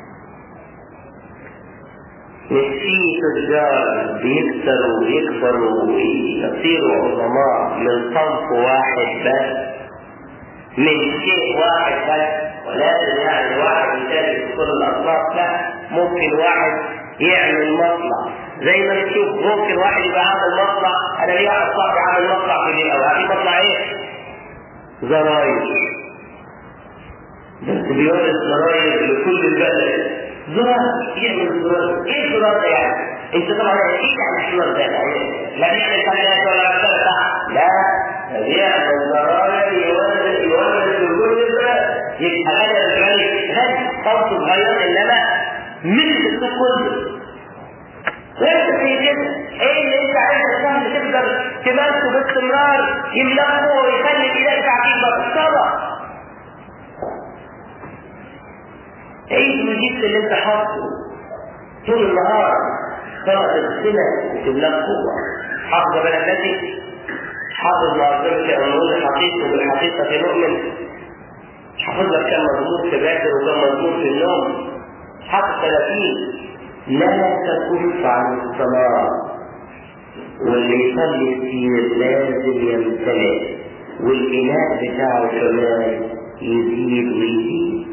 مش في تجار بيكسروا ويكبروا ويصيروا عظماء من صنف واحد بس من شيء واحد بس ولكن يعني واحد يشارك في كل الاصناف لا ممكن واحد يعمل مصنع زي ما نشوف ممكن واحد يبقى عامل مصنع انا ليا واحد صاحبي عامل مصنع في البيئه وعامل مصنع ايه؟ زراير بس بيورد زراير لكل البلد زرار يعمل زرار ايه الزرار ده يعني؟ انت طبعا ايه يعني الزرار ده يعني؟ لا بيعمل ثلاجات ولا غسالة لا ده بيعمل زراير يولد يولد لكل البلد يبقى غني الغني غني صوت صغير انما مثل السوق كله وانت في كده ايه اللي انت عايز السهم تقدر تمارسه باستمرار يملكه ويخلي ايدك تعقيد الصلاه عيد وجبت اللي انت حاطه طول النهار صلاة السنة وتملكه حافظ بين الذي حافظ معظمك ونقول حقيقته بالحقيقة نؤمن حافظ لك كم مزمور في باكر وكم مزمور في النوم حافظ 30 لا تكف عن الصلاة واللي يصلي كتير لازم يمتلئ والإناء بتاعه كمان يزيد ويزيد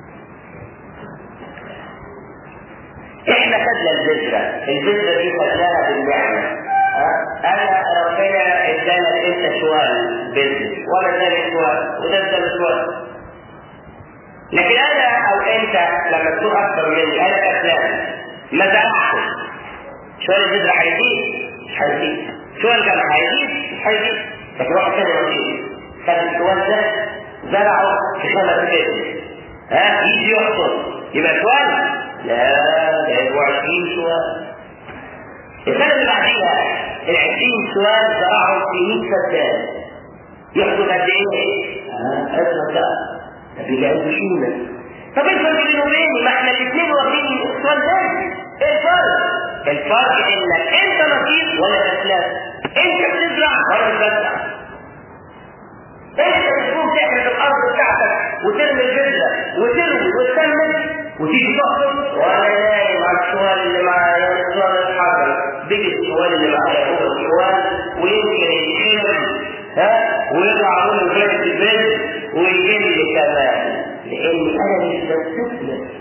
احنا خدنا البذرة البذرة دي خدناها بالنعمة انا ربنا ادالك انت شوال بذر وانا اداني شوال وده اداني شوال لكن انا او انت لما تكون اكثر مني انا كسلان ما زرعتش شوال البذرة هيزيد مش هيزيد شوال كان هيزيد مش هيزيد لكن واحد تاني رصيد خد الشوال ده زرعه في خمس بذر ها يجي يحصل يبقى شوال لا ده يبقوا 20 سؤال السنة اللي بعديها ال 20 سؤال زرعهم في 100 فدان يحصل قد ايه؟ اه اسمع بقى ده بيلاقوا بشينا طب ايه الفرق بينه وبيني؟ ما احنا الاثنين واخدين السؤال ده ايه الفرق؟ الفرق انك انت نصيب ولا كسلان انت بتزرع ولا بتزرع انت بتقوم تحرث الارض بتاعتك وترمي البذره وتروي وتكمل وتيجي تحصل وانا نايم على السؤال اللي معايا السؤال الحجر بيجي السؤال اللي معايا هو السؤال ويمكن يتخرب ها ويطلع منه جلد البذر ويجي لي كمان لاني انا مش بستثمر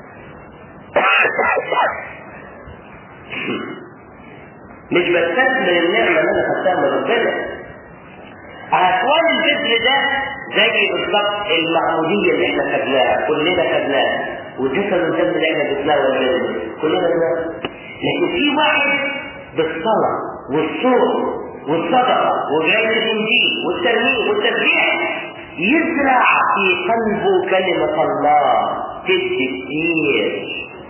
مش بستثمر النعمه اللي انا خدتها من ربنا أسوال الجذر ده زي بالظبط المعمودية اللي احنا خدناها كلنا خدناها والجسد والدم اللي احنا بنتناول منه كلنا خدناها لكن في واحد بالصلاة والصوم والصدقة وقراية الإنجيل والترنيم والتسبيح يزرع في قلبه كلمة الله تدي كتير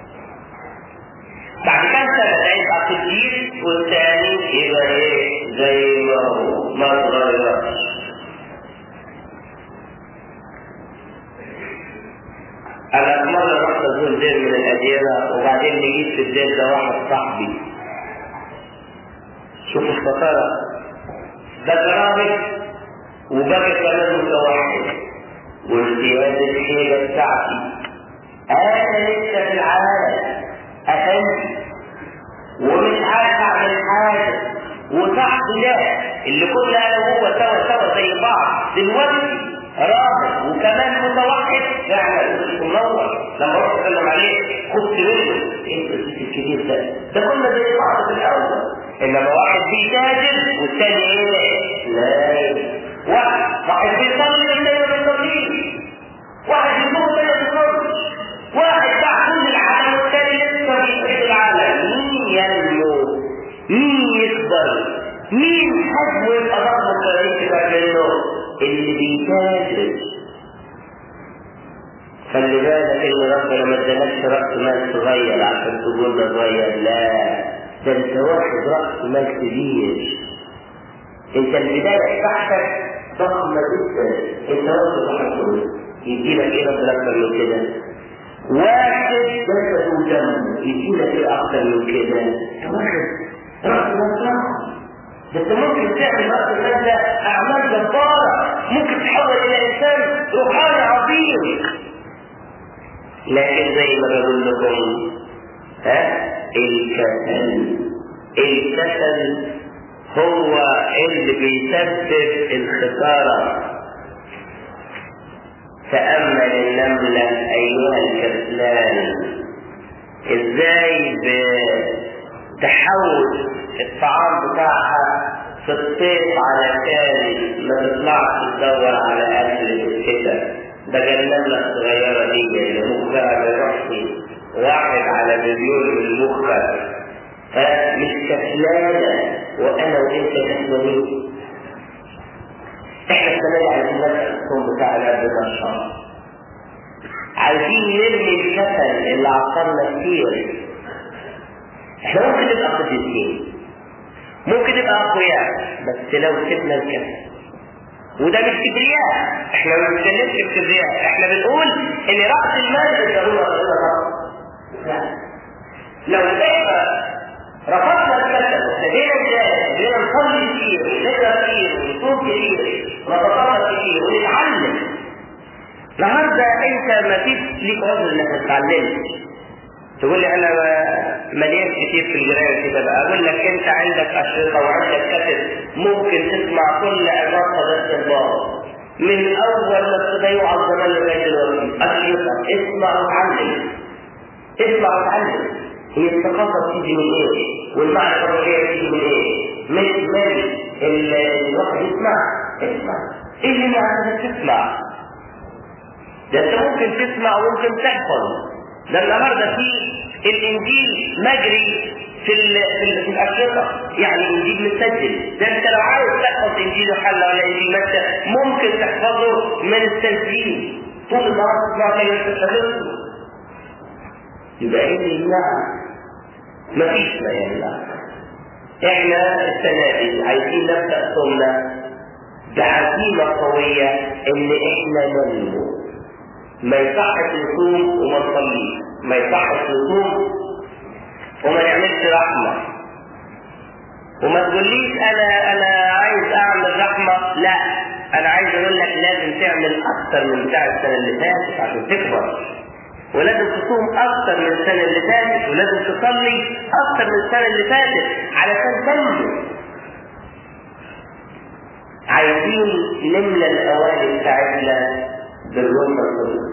بعد كام سنة هيبقى قديس والثاني يبقى ايه زي ما هو ما اتغيرش أنا مرة رحت أزور دير من الأديرة وبعدين لقيت في الدير ده واحد صاحبي شوف الشطارة ده كرامي وبقى كمان متوحد وامتياز الحيلة بتاعتي أنا لسه في العالم أفندي ومش عارف أعمل حاجة وتحت ده اللي كنا أنا وهو سوا سوا زي بعض دلوقتي راغب وكمان متوحد يعمل منور لما رحت اتكلم عليه خدت منه انت الست الكبير ده ده كنا زي بعض في الاول انما واحد بيتاجر والتاني ايه؟ لا واحد واحد بيصلي والتاني ما بيصليش واحد يصوم والتاني ما بيصومش واحد باع كل العالم والتاني لسه بيحب العالم مين ينمو؟ مين يكبر؟ مين حجمه يبقى ضخم الطريق كده منه؟ اللي بيتاجر خلي بالك ان ربنا ما ادالكش راس مال صغير عشان تقول ده صغير لا ده انت واخد راس مال كبير انت البدايه بتاعتك ضخمه جدا انت واخد واحد فلوس يديلك ايه ربنا اكتر من كده واخد جسد ودم يديلك ايه اكتر من كده انت واخد راس مال ضخم ده انت ممكن تعمل راس المال ده اعمال جباره ممكن تحول الى انسان روحاني عظيم لكن زي ما بقول لكم ها الكسل الكسل هو اللي بيسبب الخسارة تأمل النملة أيها الكسلان ازاي بتحول الطعام بتاعها في الصيف علشان ما تطلعش تدور على اكل في الشتاء ده النملة الصغيرة دي اللي مخها ما يروحش واحد على مليون من مخها فمش كسلانة وأنا وأنت كسلانين احنا السنة دي عايزين نسأل الصوم بتاع الأب ده الشهر عايزين نرمي الكسل اللي عطلنا كتير احنا ممكن نبقى قديسين ممكن نبقى أقوياء بس لو سيبنا الكسل وده مش كبرياء احنا ما بنتكلمش بكبرياء احنا بنقول ان راس المال بالضروره لا لو احنا رفضنا الكسل وابتدينا ازاي ابتدينا نصلي كتير ونقرا كتير ونصوم كتير ونتطرق كتير ونتعلم النهارده انت ما فيش ليك عذر انك ما تتعلمش تقول لي انا مليان كتير في القرايه كده بقى اقول لك انت عندك اشرطه وعندك كتب ممكن تسمع كل عظات حضرتك البابا من اول ما ابتدى على الزمان لغايه دلوقتي اشرطه اسمع وتعلم اسمع وتعلم هي الثقافه بتيجي من ايه؟ والمعرفه الروحيه بتيجي من ايه؟ من من الواحد يسمع اسمع ايه اللي معنى تسمع؟ ده انت ممكن تسمع وممكن تحفظ ده النهارده في الانجيل مجري في ال في, في الاشرطه يعني انجيل متسجل ده انت لو عاوز تحفظ انجيل يوحنا ولا انجيل متى ممكن تحفظه من التسجيل طول النهار تسمع كلمه تستفيد يبقى ايه اللي يمنعك؟ مفيش ما يمنعك احنا السنه دي عايزين نبدا سنه بعزيمه قويه ان احنا ننمو ما يصحش نصوم وما نصليش ما يصحش نصوم وما نعملش رحمة وما تقوليش انا انا عايز اعمل رحمة لا انا عايز اقول لك لازم تعمل اكتر من بتاع السنة اللي فاتت عشان تكبر ولازم تصوم اكتر من السنة اللي فاتت ولازم تصلي اكتر من السنة اللي فاتت علشان تنمو عايزين نملى الاواني بتاعتنا بالروح القدس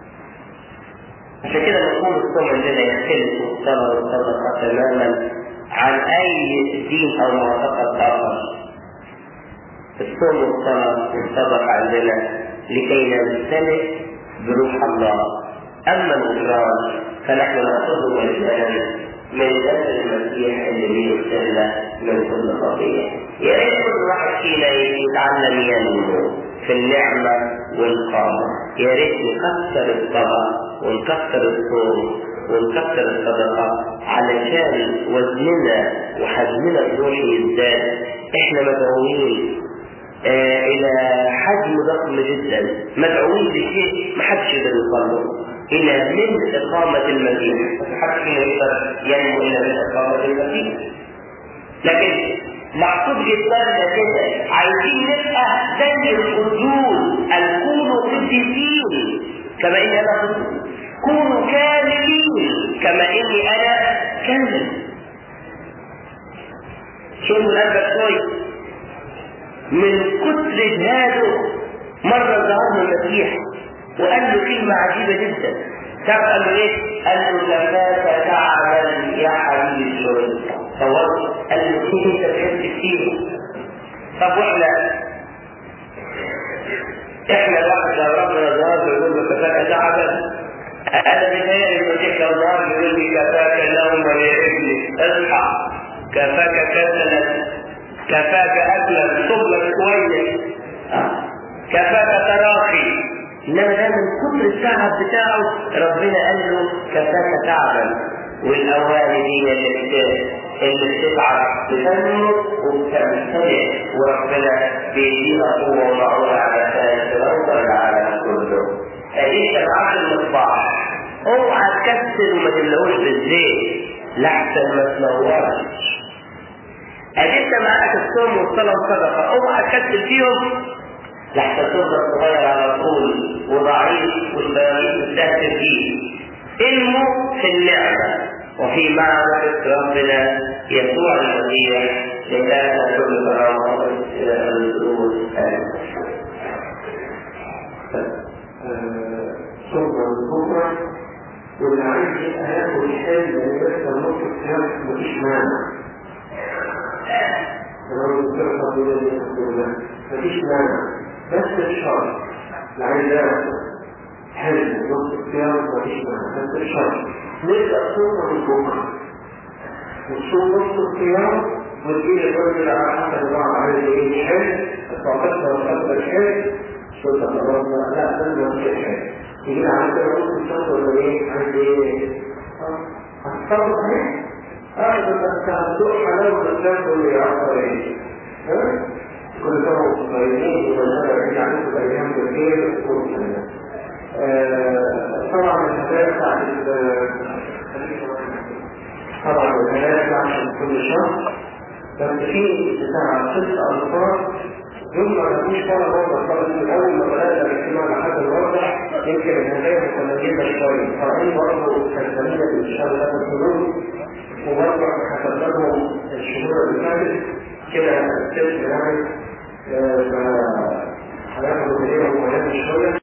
عشان كده مفهوم الصوم عندنا يختلف الصلاة والصدقة تماما عن أي دين أو معتقد آخر. الصوم والصلاة والصدقة عندنا لكي نمتلئ بروح الله. أما الغفران فنحن نأخذه مجانا من دم المسيح اللي بيغفرنا من كل خطيئة. يا ريت كل واحد فينا يتعلم ينمو في النعمة والقامة. يا ريت نكثر الصلاة ونكثر الصوم ونكثر الصدقة علشان وزننا وحجمنا الروحي يزداد احنا مدعوين آه الى حجم ضخم جدا مدعوين لشيء ما حدش يقدر يوصل له الى من اقامة المسيح ما حدش يقدر ينمو الى من اقامة المسيح لكن مقصود جدا كده عايزين نبقى زي الحدود ان كونوا قديسين كما اني انا قديس كونوا كاملين كما اني انا كامل شوفوا الاب كويس من كتر جهاده مرة ظهر له المسيح وقال له كلمة عجيبة جدا تعرف قال له ايه؟ قال له كفاك تعمل يا حبيبي الشغل صورت قال له كيف انت تحس كتير طب واحنا احنا الواحد لو ربنا ظهر له يقول له كفاك تعمل انا بيتهيألي انه تلك الظهر يقول لي كفاك نوما يا ابني اصحى كفاك كسلا كفاك اكلا صبلك كويس كفاك تراخي انما ده من كتر التعب بتاعه ربنا قال له كفاك تعبا والاواني دي اللي اللي بتتعب بتنمو وبتمتلئ وربنا بيديها قوه ومعونه على ثالث توصل العالم كله اديك معاك المصباح اوعى تكسر وما تملوش بالزيت لحسن ما تنورش اديك معاك الصوم والصلاه والصدقه اوعى تكسر فيهم لحتى تفضل صغير على طول وضعيف والبراغيث تستهتر فيه علمه في النعمة وفي معرفة ربنا يسوع المسيح لله كل كرامة إلى الأمور شكرا بكرة واللي عايز يبقى ياخد الحال لأن لسه نص الصيام مفيش مانع. لو الصحة بيقول مفيش مانع بس الشرط اللي عايز ياخد حلو نص الصيام مفيش مانع بس الشرط نبدأ صوم من بكرة وتصوم نص الصيام وتجيب الراجل على حسب الله عايز ايه حلو 19 وخمسة الحلو شرطة خلصنا لا ده نص الحلو يجي عند نص الصيام ولا ايه عايز ايه الصبر اهي هذا بس هتدوق حلاوة الصيام واللي يعطر ايه ها كل سنة وانتم طيبين ومن هذا يعيد عليكم أيام بخير وكل سنة. طبعا الهدايا بتاعت طبعا الهدايا بتاعت كل شهر بس في بتاع ست ألفاظ دول ما كانوش ولا مرة خالص من أول ما بدأنا الاجتماع لحد الوضع يمكن الهدايا متميزة شوية فأي برضه كالزميلة إن شاء الله الحلول وبرضه حسب لهم الشهور اللي فاتت كده السلسلة يعني فهناخد هدايا مميزة شوية